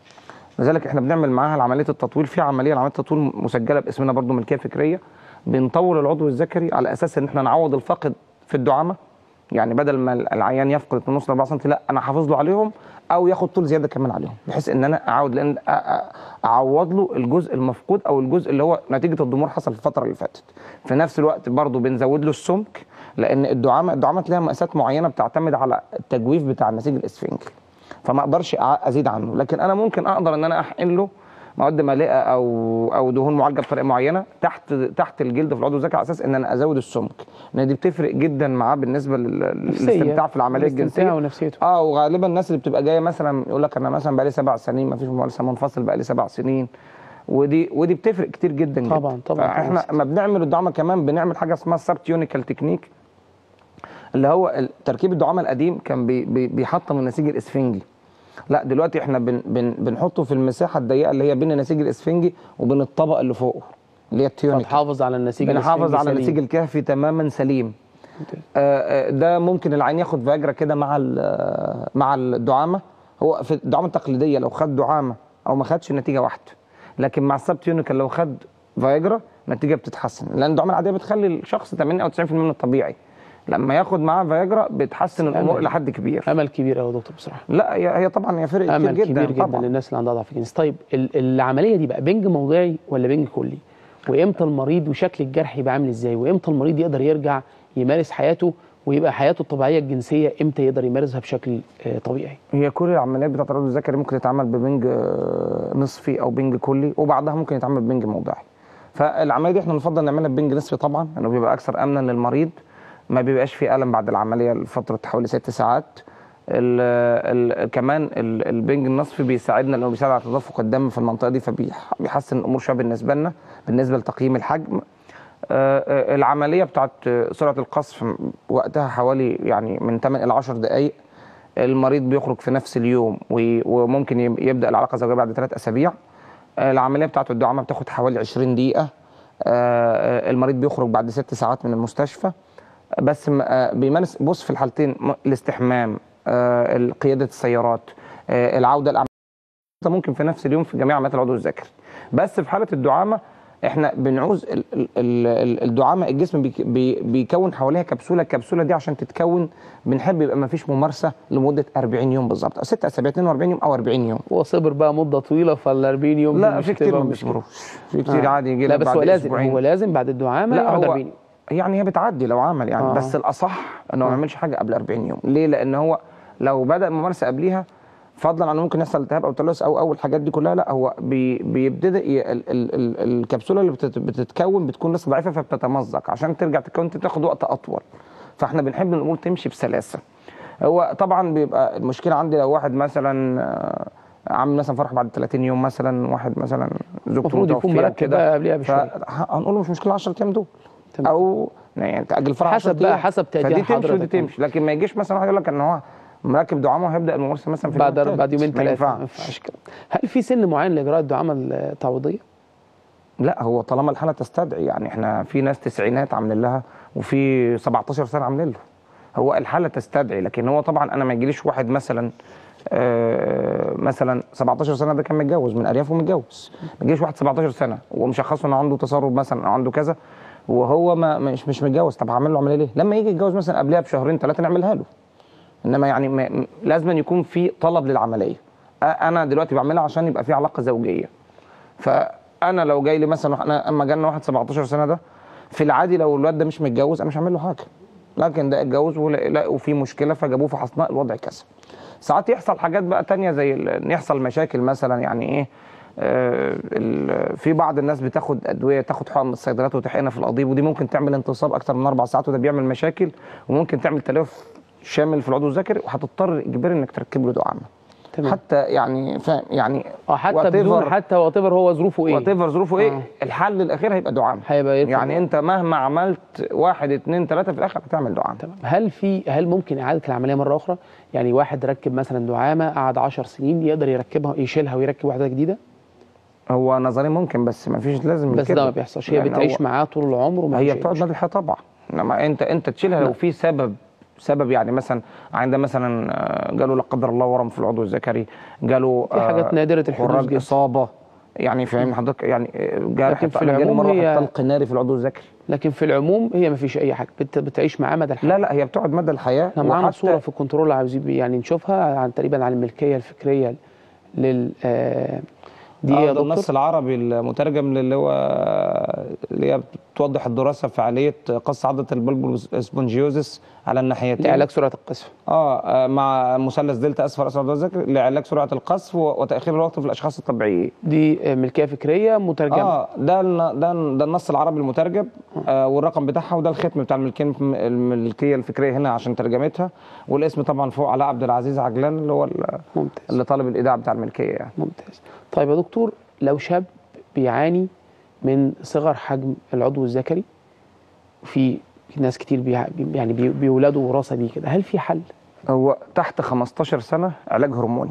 لذلك احنا بنعمل معاها عمليه التطويل في عمليه عمليه تطويل مسجله باسمنا برضو ملكيه فكريه بنطول العضو الذكري على اساس ان احنا نعوض الفاقد في الدعامه يعني بدل ما العيان يفقد 2.5 ل 4 سم لا انا حافظ له عليهم او ياخد طول زياده كمان عليهم بحيث ان انا اعود لان أ- أ- اعوض له الجزء المفقود او الجزء اللي هو نتيجه الضمور حصل في الفتره اللي فاتت في نفس الوقت برضو بنزود له السمك لان الدعامه الدعامه لها مقاسات معينه بتعتمد على التجويف بتاع النسيج الاسفنجي فما اقدرش أع- ازيد عنه لكن انا ممكن اقدر ان انا احقن له مواد مالئه او او دهون معالجه بطريقه معينه تحت تحت الجلد في العضو الذكري على اساس ان انا ازود السمك لان دي بتفرق جدا معاه بالنسبه لل- نفسية. للاستمتاع في العمليه الاستمتاع الجنسيه ونفسيته اه وغالبا الناس اللي بتبقى جايه مثلا يقول لك انا مثلا بقالي سبع سنين ما فيش ممارسه منفصل بقالي سبع سنين ودي ودي بتفرق كتير جدا جدا طبعاً، طبعاً، احنا طبعاً. ما بنعمل الدعامه كمان بنعمل حاجه اسمها سب تيونيكال تكنيك اللي هو ال- تركيب الدعامه القديم كان بي بي بيحطم النسيج الاسفنجي لا دلوقتي احنا بن بن بنحطه في المساحه الضيقه اللي هي بين النسيج الاسفنجي وبين الطبق اللي فوقه اللي هي التيونيكال فتحافظ على النسيج بنحافظ الإسفنجي على سليم. النسيج الكهفي تماما سليم آه، آه، ده ممكن العين ياخد فياجرا كده مع ال- مع الدعامه هو في الدعامه التقليديه لو خد دعامه او ما خدش النتيجه واحده لكن مع السب تيونيكال لو خد فياجرا النتيجه بتتحسن لان الدعامه العاديه بتخلي الشخص 80 او 90% من الطبيعي لما ياخد معاه فياجرا بتحسن الامور أمل. الى حد كبير امل كبير قوي يا دكتور بصراحه لا هي هي طبعا هي فرق كتير امل جدا كبير جدا طبعا للناس اللي عندها ضعف جنسي طيب ال- العمليه دي بقى بنج موضعي ولا بنج كلي وامتى المريض وشكل الجرح يبقى عامل ازاي وامتى المريض يقدر يرجع يمارس حياته ويبقى حياته الطبيعيه الجنسيه امتى يقدر يمارسها بشكل آه، طبيعي هي كل العمليات بتاعت العضو الذكري ممكن تتعمل ببنج آه، نصفي او بنج كلي وبعدها ممكن يتعمل ببنج موضعي فالعمليه دي احنا بنفضل نعملها ببنج نصفي طبعا لانه بيبقى اكثر امنا للمريض ما بيبقاش فيه الم بعد العمليه لفتره حوالي ست ساعات ال ال كمان ال البنج النصفي بيساعدنا لانه بيساعد على تدفق الدم في المنطقه دي فبيحسن الامور شويه بالنسبه لنا بالنسبه لتقييم الحجم آه، آه، العمليه بتاعت آه، سرعه القصف وقتها حوالي يعني من 8 الى 10 دقائق المريض بيخرج في نفس اليوم وي- وممكن يب- يبدا العلاقه الزوجيه بعد ثلاث اسابيع آه، العمليه بتاعت الدعامه بتاخد حوالي 20 دقيقه آه، آه، المريض بيخرج بعد ست ساعات من المستشفى بس م- آه، بيمارس بص في الحالتين م- الاستحمام آه، قياده السيارات آه، العوده الأعمال ممكن في نفس اليوم في جميع عمليات العضو الذكري بس في حاله الدعامه احنا بنعوز ال- ال- ال- الدعامه الجسم بيك- بي- بيكون حواليها كبسوله الكبسوله دي عشان تتكون بنحب يبقى ما فيش ممارسه لمده 40 يوم بالظبط 6 اسابيع 42 يوم او 40 يوم هو صبر بقى مده طويله فال 40 يوم لا دي مش في كتير تبقى ما مشكلة. بيصبروش في كتير آه. عادي يجي لا لك بس بعد هو لازم أسبوعين. هو لازم بعد الدعامه لا يقعد هو 40 يعني هي بتعدي لو عمل يعني آه. آه. بس الاصح انه ما يعملش حاجه قبل 40 يوم ليه لان هو لو بدا الممارسه قبليها فضلا عن ممكن يحصل التهاب او تلوث او او الحاجات دي كلها لا هو بي بيبتدي ي- ال ال ال الكبسوله اللي بتت بتتكون بتكون لسه ضعيفه فبتتمزق عشان ترجع تتكون تاخد وقت اطول فاحنا بنحب ان الامور تمشي بسلاسه هو طبعا بيبقى المشكله عندي لو واحد مثلا آه، عامل مثلا فرح بعد 30 يوم مثلا واحد مثلا زوجته المفروض يكون متوفية مركب بقى قبلها بشويه فهنقول له مش مشكله 10 ايام دول تمام. او يعني تاجل الفرح حسب 10 بقى- أيام. حسب تقدير فدي تمشي ودي حضرتك. تمشي لكن ما يجيش مثلا واحد يقول لك ان هو مركب دعامه وهيبدا الممارسه مثلا في بعد اليوم التالت. بعد يومين ما ثلاثه ما ينفعش. ينفعش كده هل في سن معين لاجراء الدعامه التعويضيه؟ لا هو طالما الحاله تستدعي يعني احنا في ناس تسعينات عاملين لها وفي 17 سنه عاملين له هو الحاله تستدعي لكن هو طبعا انا ما يجيليش واحد مثلا آه مثلا 17 سنه ده كان متجوز من ارياف ومتجوز ما يجيش واحد 17 سنه ومشخصه انه عنده تسرب مثلا او عنده كذا وهو ما مش مش متجوز طب هعمل له عمليه ليه؟ لما يجي يتجوز مثلا قبلها بشهرين ثلاثه نعملها له انما يعني ما- م- لازم أن يكون في طلب للعمليه أ- انا دلوقتي بعملها عشان يبقى في علاقه زوجيه فانا لو جاي لي مثلا انا اما جالنا واحد 17 سنه ده في العادي لو الواد ده مش متجوز انا مش هعمل له حاجه لكن ده اتجوز ولقوا لقوا فيه مشكله فجابوه فحصناه الوضع كذا ساعات يحصل حاجات بقى تانية زي ال- ان يحصل مشاكل مثلا يعني ايه آه، ال- في بعض الناس بتاخد ادويه تاخد حقن من الصيدليات وتحقنها في القضيب ودي ممكن تعمل انتصاب اكتر من اربع ساعات وده بيعمل مشاكل وممكن تعمل تلف شامل في العضو الذكري وهتضطر اجباري انك تركب له دعامه تمام. حتى يعني فاهم يعني اه حتى بدون whatever- حتى وات هو ظروفه ايه؟ وات ايفر ظروفه ايه آه. الحل الاخير هيبقى دعامه هيبقى يدخل يعني انت مهما عملت واحد اتنين تلاته في الاخر هتعمل دعامه تمام هل في هل ممكن اعاده العمليه مره اخرى؟ يعني واحد ركب مثلا دعامه قعد 10 سنين يقدر يركبها يشيلها ويركب واحده جديده؟ هو نظري ممكن بس ما فيش لازم بس كده. ده ما بيحصلش هي يعني بتعيش هو- معاه طول العمر وما هي فيش أي بتقعد مشكلة. مدى الحياه طبعا انما انت انت تشيلها لو لا. في سبب سبب يعني مثلا عندها مثلا آه، جاله لا قدر الله ورم في العضو الذكري جاله في حاجات نادرة الحدوث خراج جدا. اصابه يعني فاهم حضرتك يعني آه، جرح لكن في أنا جالي العموم مره هي- واحد طلق ناري في العضو الذكري لكن في العموم هي ما فيش اي حاجه بت... بتعيش معاه مدى الحياه لا لا هي بتقعد مدى الحياه احنا معانا وحتى- صوره في الكنترول عاوزين يعني نشوفها عن تقريبا عن الملكيه الفكريه لل آه، دي آه يا ده دكتور النص العربي المترجم اللي هو اللي هي بتوضح الدراسه في عمليه قص عضله البلبل سبونجيوزس على الناحيتين لعلاج سرعه القذف اه آه، مع مثلث دلتا اسفل اسفل الذكر لعلاج سرعه القذف و- وتاخير الوقت في الاشخاص الطبيعيين دي آه، ملكيه فكريه مترجمه اه ده الن- ده ده النص العربي المترجم آه والرقم بتاعها وده الختم بتاع الملكيه الملكيه الفكريه هنا عشان ترجمتها والاسم طبعا فوق علاء عبد العزيز عجلان اللي هو ال- ممتاز اللي طالب الايداع بتاع الملكيه يعني ممتاز طيب يا دكتور لو شاب بيعاني من صغر حجم العضو الذكري في في ناس كتير بيع... يعني بي- بيولدوا وراثه بيه كده هل في حل؟ هو تحت 15 سنه علاج هرموني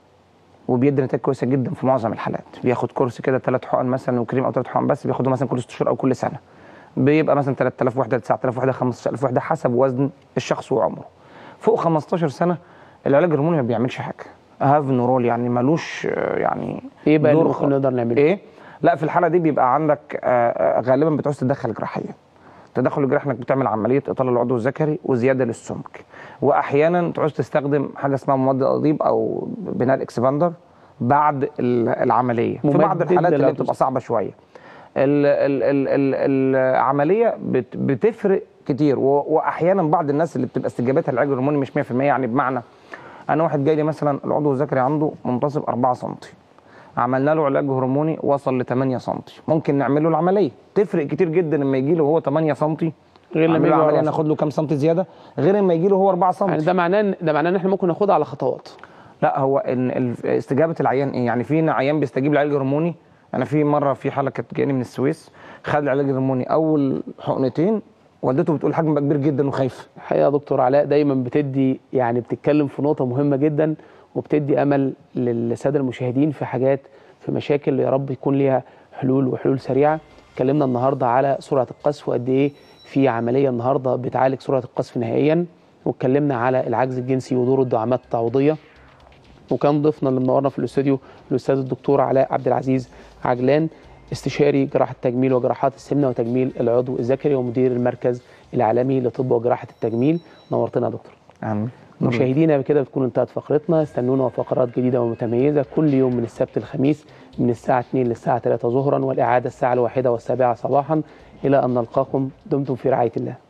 وبيدي نتائج كويسه جدا في معظم الحالات بياخد كورس كده ثلاث حقن مثلا وكريم او ثلاث حقن بس بياخده مثلا كل ست شهور او كل سنه بيبقى مثلا 3000 وحده 9000 وحده 15000 وحده حسب وزن الشخص وعمره فوق 15 سنه العلاج الهرموني ما بيعملش حاجه هاف نورول يعني ملوش آه، يعني ايه بقى اللي دور ممكن خ- نقدر نعمله؟ ايه لا في الحاله دي بيبقى عندك آه، آه، غالبا بتعوز تدخل جراحيا التدخل الجراحي انك بتعمل عمليه اطاله العضو الذكري وزياده للسمك واحيانا تعوز تستخدم حاجه اسمها ممد القضيب او بناء الاكسباندر بعد ال- العمليه في بعض ممدد الحالات اللي للعضو بتبقى صعبه شويه ال ال ال ال العمليه بت بتفرق كتير و... واحيانا بعض الناس اللي بتبقى استجابتها للعلاج الهرموني مش 100% يعني بمعنى انا واحد جاي لي مثلا العضو الذكري عنده منتصف 4 سم عملنا له علاج هرموني وصل ل 8 سم ممكن نعمل له العمليه تفرق كتير جدا لما يجي له وهو 8 سم غير لما نعمل له يجي عمليه 4 سم. ناخد له كام سم زياده غير لما يجي له هو 4 سم يعني ده معناه إن- ده معناه ان احنا ممكن ناخدها على خطوات لا هو إن ال- استجابه العيان ايه يعني في عيان بيستجيب للعلاج الهرموني انا في مره في حاله كانت جاياني من السويس خد العلاج الهرموني اول حقنتين والدته بتقول حجم بقى كبير جدا وخايفه الحقيقه يا دكتور علاء دايما بتدي يعني بتتكلم في نقطه مهمه جدا وبتدي امل للساده المشاهدين في حاجات في مشاكل يا رب يكون ليها حلول وحلول سريعه اتكلمنا النهارده على سرعه القذف وقد ايه في عمليه النهارده بتعالج سرعه القذف نهائيا واتكلمنا على العجز الجنسي ودور الدعامات التعويضيه وكان ضيفنا اللي منورنا في الاستوديو الاستاذ الدكتور علاء عبد العزيز عجلان استشاري جراحه التجميل وجراحات السمنه وتجميل العضو الذكري ومدير المركز العالمي لطب وجراحه التجميل نورتنا يا دكتور يعني مشاهدينا بكده بتكون انتهت فقرتنا استنونا فقرات جديده ومتميزه كل يوم من السبت الخميس من الساعه 2 للساعه 3 ظهرا والاعاده الساعه الواحدة والسابعة صباحا الى ان نلقاكم دمتم في رعايه الله